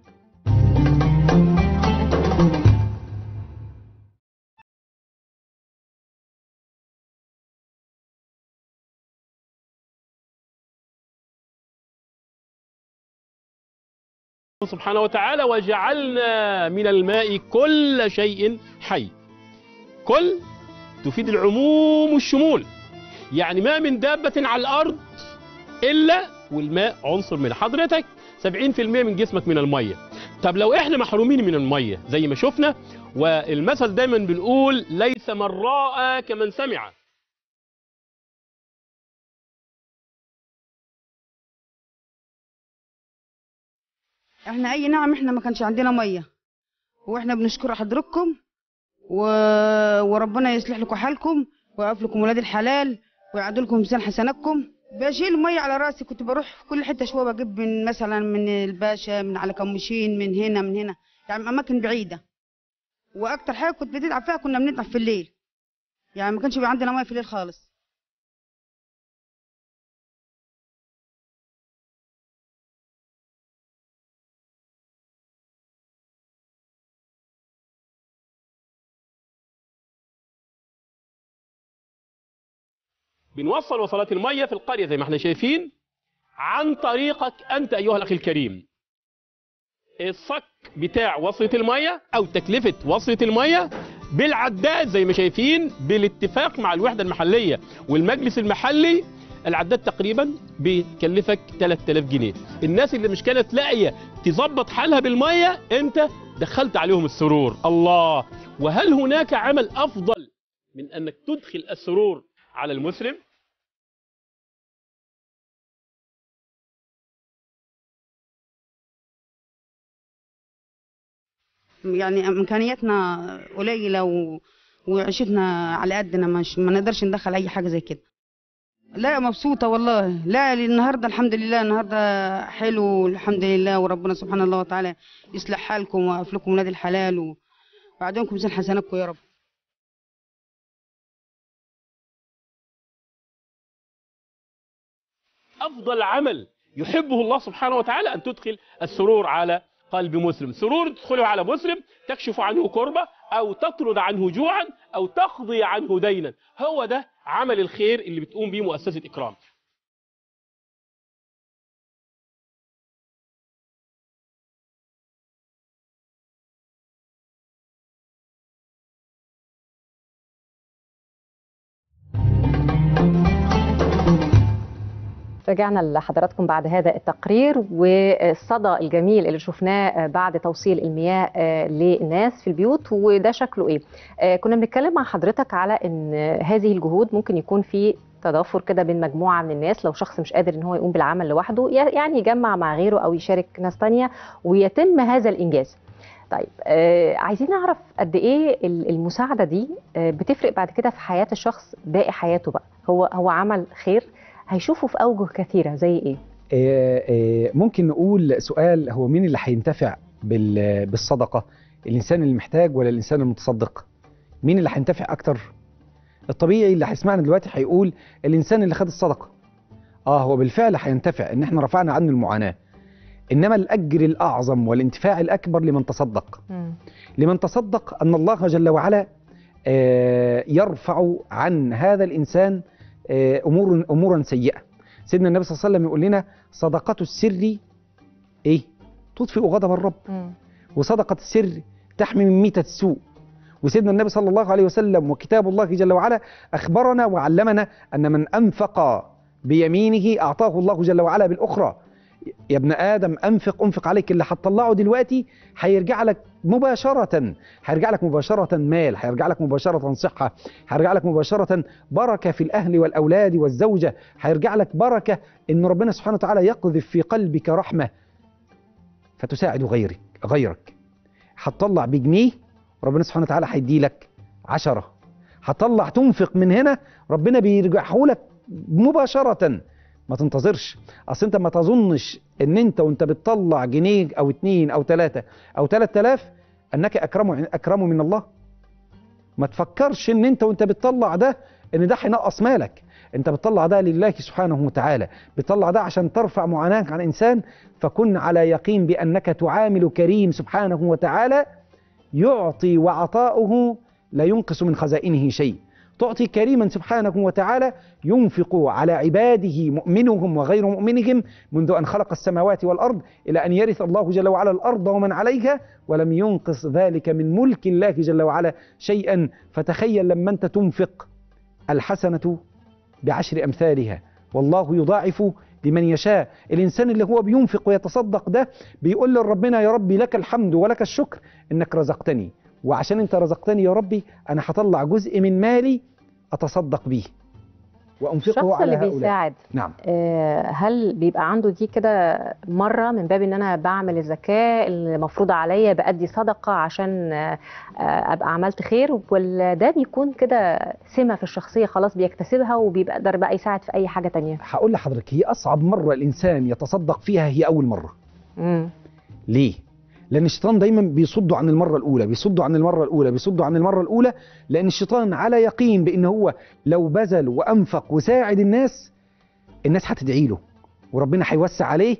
سبحانه وتعالى وجعلنا من الماء كل شيء حي كل تفيد العموم والشمول يعني ما من دابة على الأرض إلا والماء عنصر من حضرتك 70% من جسمك من المية طب لو احنا محرومين من المية زي ما شفنا والمثل دايما بنقول ليس من راى كمن سمع احنا اي نعم احنا ما كانش عندنا ميه واحنا بنشكر حضرتكم و... وربنا يصلح لكم حالكم ويعف لكم ولاد الحلال ويعدل لكم ميزان حسناتكم بشيل ميه على راسي كنت بروح في كل حته شويه بجيب من مثلا من الباشا من على كمشين من هنا من هنا يعني اماكن بعيده واكتر حاجه كنت بتتعب فيها كنا بنتعب في الليل يعني ما كانش بيبقى عندنا ميه في الليل خالص بنوصل وصلات المية في القرية زي ما احنا شايفين عن طريقك أنت أيها الأخ الكريم الصك بتاع وصلة المية أو تكلفة وصلة المية بالعداد زي ما شايفين بالاتفاق مع الوحدة المحلية والمجلس المحلي العداد تقريبا بيكلفك 3000 جنيه الناس اللي مش كانت لاقيه تظبط حالها بالميه انت دخلت عليهم السرور الله وهل هناك عمل افضل من انك تدخل السرور على المسلم يعني امكانياتنا قليله و... وعيشتنا على قدنا مش ما نقدرش ندخل اي حاجه زي كده لا مبسوطه والله لا النهارده الحمد لله النهارده حلو الحمد لله وربنا سبحانه الله وتعالى يصلح حالكم ويقف لكم ولاد الحلال و... ويعدمكم ميزان حسناتكم يا رب افضل عمل يحبه الله سبحانه وتعالى ان تدخل السرور على قلب مسلم سرور تدخله على مسلم تكشف عنه كربة او تطرد عنه جوعا او تقضي عنه دينا هو ده عمل الخير اللي بتقوم به مؤسسة اكرام رجعنا لحضراتكم بعد هذا التقرير والصدى الجميل اللي شفناه بعد توصيل المياه للناس في البيوت وده شكله ايه كنا بنتكلم مع حضرتك على ان هذه الجهود ممكن يكون في تضافر كده بين مجموعه من الناس لو شخص مش قادر ان هو يقوم بالعمل لوحده يعني يجمع مع غيره او يشارك ناس تانية ويتم هذا الانجاز طيب آه عايزين نعرف قد ايه المساعده دي آه بتفرق بعد كده في حياه الشخص باقي حياته بقى هو هو عمل خير هيشوفوا في اوجه كثيره زي ايه آه، آه، ممكن نقول سؤال هو مين اللي هينتفع بال- بالصدقه الانسان اللي محتاج ولا الانسان المتصدق مين اللي هينتفع اكتر الطبيعي اللي هيسمعنا دلوقتي هيقول الانسان اللي خد الصدقه اه هو بالفعل هينتفع ان احنا رفعنا عنه المعاناه انما الاجر الاعظم والانتفاع الاكبر لمن تصدق مم. لمن تصدق ان الله جل وعلا آه، يرفع عن هذا الانسان آه، امور امورا سيئه سيدنا النبي صلى الله عليه وسلم يقول لنا صدقه السر ايه تطفئ غضب الرب مم. وصدقه السر تحمي من ميته السوء وسيدنا النبي صلى الله عليه وسلم وكتاب الله جل وعلا اخبرنا وعلمنا ان من انفق بيمينه اعطاه الله جل وعلا بالاخرى يا ابن ادم انفق انفق عليك اللي هتطلعه دلوقتي هيرجع لك مباشره هيرجع لك مباشره مال هيرجع لك مباشره صحه هيرجع لك مباشره بركه في الاهل والاولاد والزوجه هيرجع لك بركه ان ربنا سبحانه وتعالى يقذف في قلبك رحمه فتساعد غيرك غيرك هتطلع بجنيه ربنا سبحانه وتعالى هيدي لك عشرة هتطلع تنفق من هنا ربنا بيرجعه لك مباشرة ما تنتظرش اصل انت ما تظنش ان انت وانت بتطلع جنيه او اتنين او تلاتة او تلات الاف انك اكرم اكرم من الله ما تفكرش ان انت وانت بتطلع ده ان ده هينقص مالك انت بتطلع ده لله سبحانه وتعالى بتطلع ده عشان ترفع معاناك عن انسان فكن على يقين بانك تعامل كريم سبحانه وتعالى يعطي وعطاؤه لا ينقص من خزائنه شيء تعطي كريما سبحانه وتعالى ينفق على عباده مؤمنهم وغير مؤمنهم منذ أن خلق السماوات والأرض إلى أن يرث الله جل وعلا الأرض ومن عليها ولم ينقص ذلك من ملك الله جل وعلا شيئا فتخيل لما أنت تنفق الحسنة بعشر أمثالها والله يضاعف لمن يشاء الإنسان اللي هو بينفق ويتصدق ده بيقول لربنا يا ربي لك الحمد ولك الشكر إنك رزقتني وعشان انت رزقتني يا ربي انا هطلع جزء من مالي اتصدق بيه وانفقه الشخص على اللي هؤلاء بيساعد نعم آه، هل بيبقى عنده دي كده مرة من باب ان انا بعمل الزكاة اللي مفروضة عليا بأدي صدقة عشان آه، آه، ابقى عملت خير ولا ده بيكون كده سمة في الشخصية خلاص بيكتسبها وبيقدر بقى يساعد في اي حاجة تانية هقول لحضرتك هي اصعب مره الانسان يتصدق فيها هي اول مره مم. ليه لان الشيطان دايما بيصده عن المره الاولى بيصده عن المره الاولى بيصده عن المره الاولى لان الشيطان على يقين بان هو لو بذل وانفق وساعد الناس الناس هتدعي له وربنا هيوسع عليه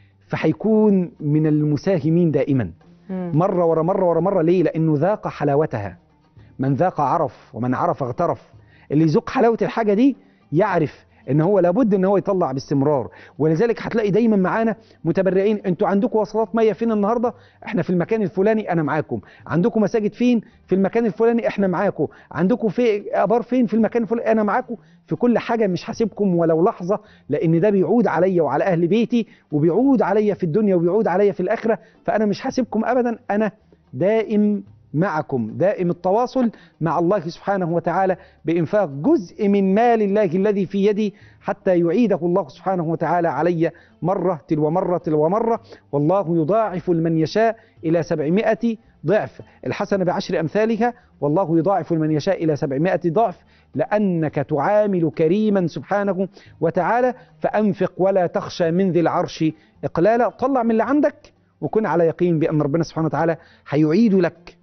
فهيكون من المساهمين دائما مم. مرة ورا مرة ورا مرة ليه؟ لأنه ذاق حلاوتها من ذاق عرف ومن عرف اغترف اللي يذوق حلاوة الحاجة دي يعرف ان هو لابد ان هو يطلع باستمرار ولذلك هتلاقي دايما معانا متبرعين انتوا عندكم وصلات ميه فين النهارده احنا في المكان الفلاني انا معاكم عندكم مساجد فين في المكان الفلاني احنا معاكم عندكم في ابار فين في المكان الفلاني انا معاكم في كل حاجه مش هسيبكم ولو لحظه لان ده بيعود عليا وعلى اهل بيتي وبيعود عليا في الدنيا وبيعود عليا في الاخره فانا مش هسيبكم ابدا انا دائم معكم دائم التواصل مع الله سبحانه وتعالى بإنفاق جزء من مال الله الذي في يدي حتى يعيده الله سبحانه وتعالى علي مرة تلو مرة تلو مرة والله يضاعف لمن يشاء إلى سبعمائة ضعف الحسنة بعشر أمثالها والله يضاعف لمن يشاء إلى سبعمائة ضعف لأنك تعامل كريما سبحانه وتعالى فأنفق ولا تخشى من ذي العرش إقلالا طلع من اللي عندك وكن على يقين بأن ربنا سبحانه وتعالى هيعيد لك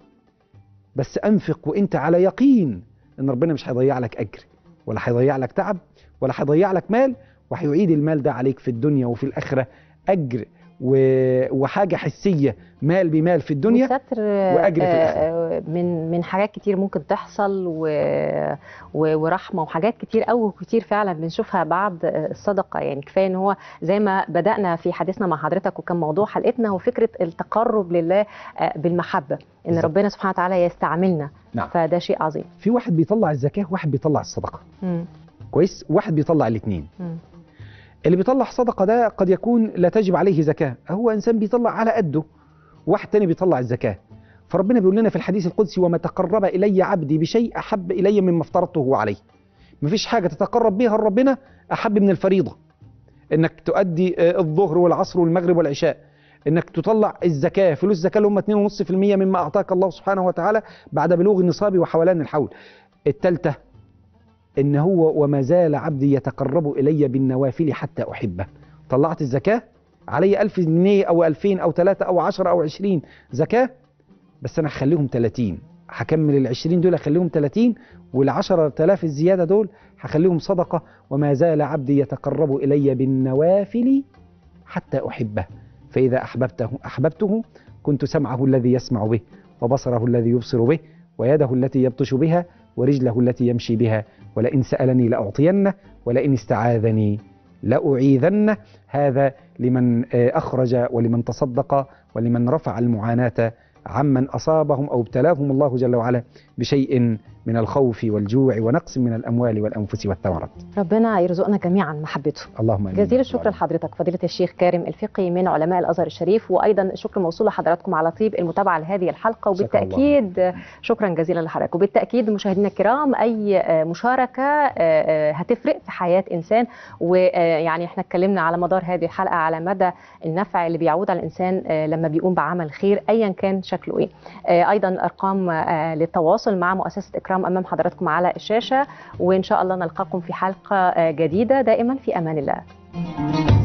بس انفق وانت على يقين ان ربنا مش هيضيع لك اجر ولا هيضيع لك تعب ولا هيضيع لك مال وهيعيد المال ده عليك في الدنيا وفي الاخره اجر و- وحاجه حسيه مال بمال في الدنيا وستر وأجر في آه، من من حاجات كتير ممكن تحصل و... و... ورحمه وحاجات كتير قوي وكتير فعلا بنشوفها بعد آه، الصدقه يعني كفايه ان هو زي ما بدانا في حديثنا مع حضرتك وكان موضوع حلقتنا هو فكره التقرب لله آه، بالمحبه ان بالظبط. ربنا سبحانه وتعالى يستعملنا نعم. فده شيء عظيم في واحد بيطلع الزكاه وواحد بيطلع الصدقه مم. كويس واحد بيطلع الاثنين مم. اللي بيطلع صدقه ده قد يكون لا تجب عليه زكاه هو انسان بيطلع على قده واحد تاني بيطلع الزكاه فربنا بيقول لنا في الحديث القدسي وما تقرب الي عبدي بشيء احب الي مما افترضته عليه مفيش حاجه تتقرب بيها لربنا احب من الفريضه انك تؤدي آه، الظهر والعصر والمغرب والعشاء انك تطلع الزكاه فلوس الزكاه اللي هم 2.5% مما اعطاك الله سبحانه وتعالى بعد بلوغ النصاب وحولان الحول الثالثه ان هو وما زال عبدي يتقرب الي بالنوافل حتى احبه طلعت الزكاه علي ألف جنيه او 2000 او 3 او 10 او 20 زكاه بس انا هخليهم 30 هكمل ال 20 دول اخليهم 30 وال 10000 الزياده دول هخليهم صدقه وما زال عبدي يتقرب الي بالنوافل حتى احبه فاذا احببته احببته كنت سمعه الذي يسمع به وبصره الذي يبصر به ويده التي يبطش بها ورجله التي يمشي بها ولئن سالني لاعطينه ولئن استعاذني لاعيذنه هذا لمن آه، اخرج ولمن تصدق ولمن رفع المعاناه عمن اصابهم او ابتلاهم الله جل وعلا بشيء من الخوف والجوع ونقص من الأموال والأنفس والثمرات ربنا يرزقنا جميعا محبته اللهم آمين جزيل الشكر لحضرتك فضيلة الشيخ كارم الفقي من علماء الأزهر الشريف وأيضا الشكر موصول لحضراتكم على طيب المتابعة لهذه الحلقة جزاك الله. وبالتأكيد شكرا جزيلا لحضرتك وبالتأكيد مشاهدينا الكرام أي آه، مشاركة آه، آه، هتفرق في حياة إنسان ويعني احنا اتكلمنا على مدار هذه الحلقة على مدى النفع اللي بيعود على الإنسان آه، لما بيقوم بعمل خير أيا كان شكله إيه آه، أيضا الأرقام آه، للتواصل مع مؤسسة إكرام أمام حضراتكم على الشاشة وإن شاء الله نلقاكم في حلقة آه، جديدة دائما في أمان الله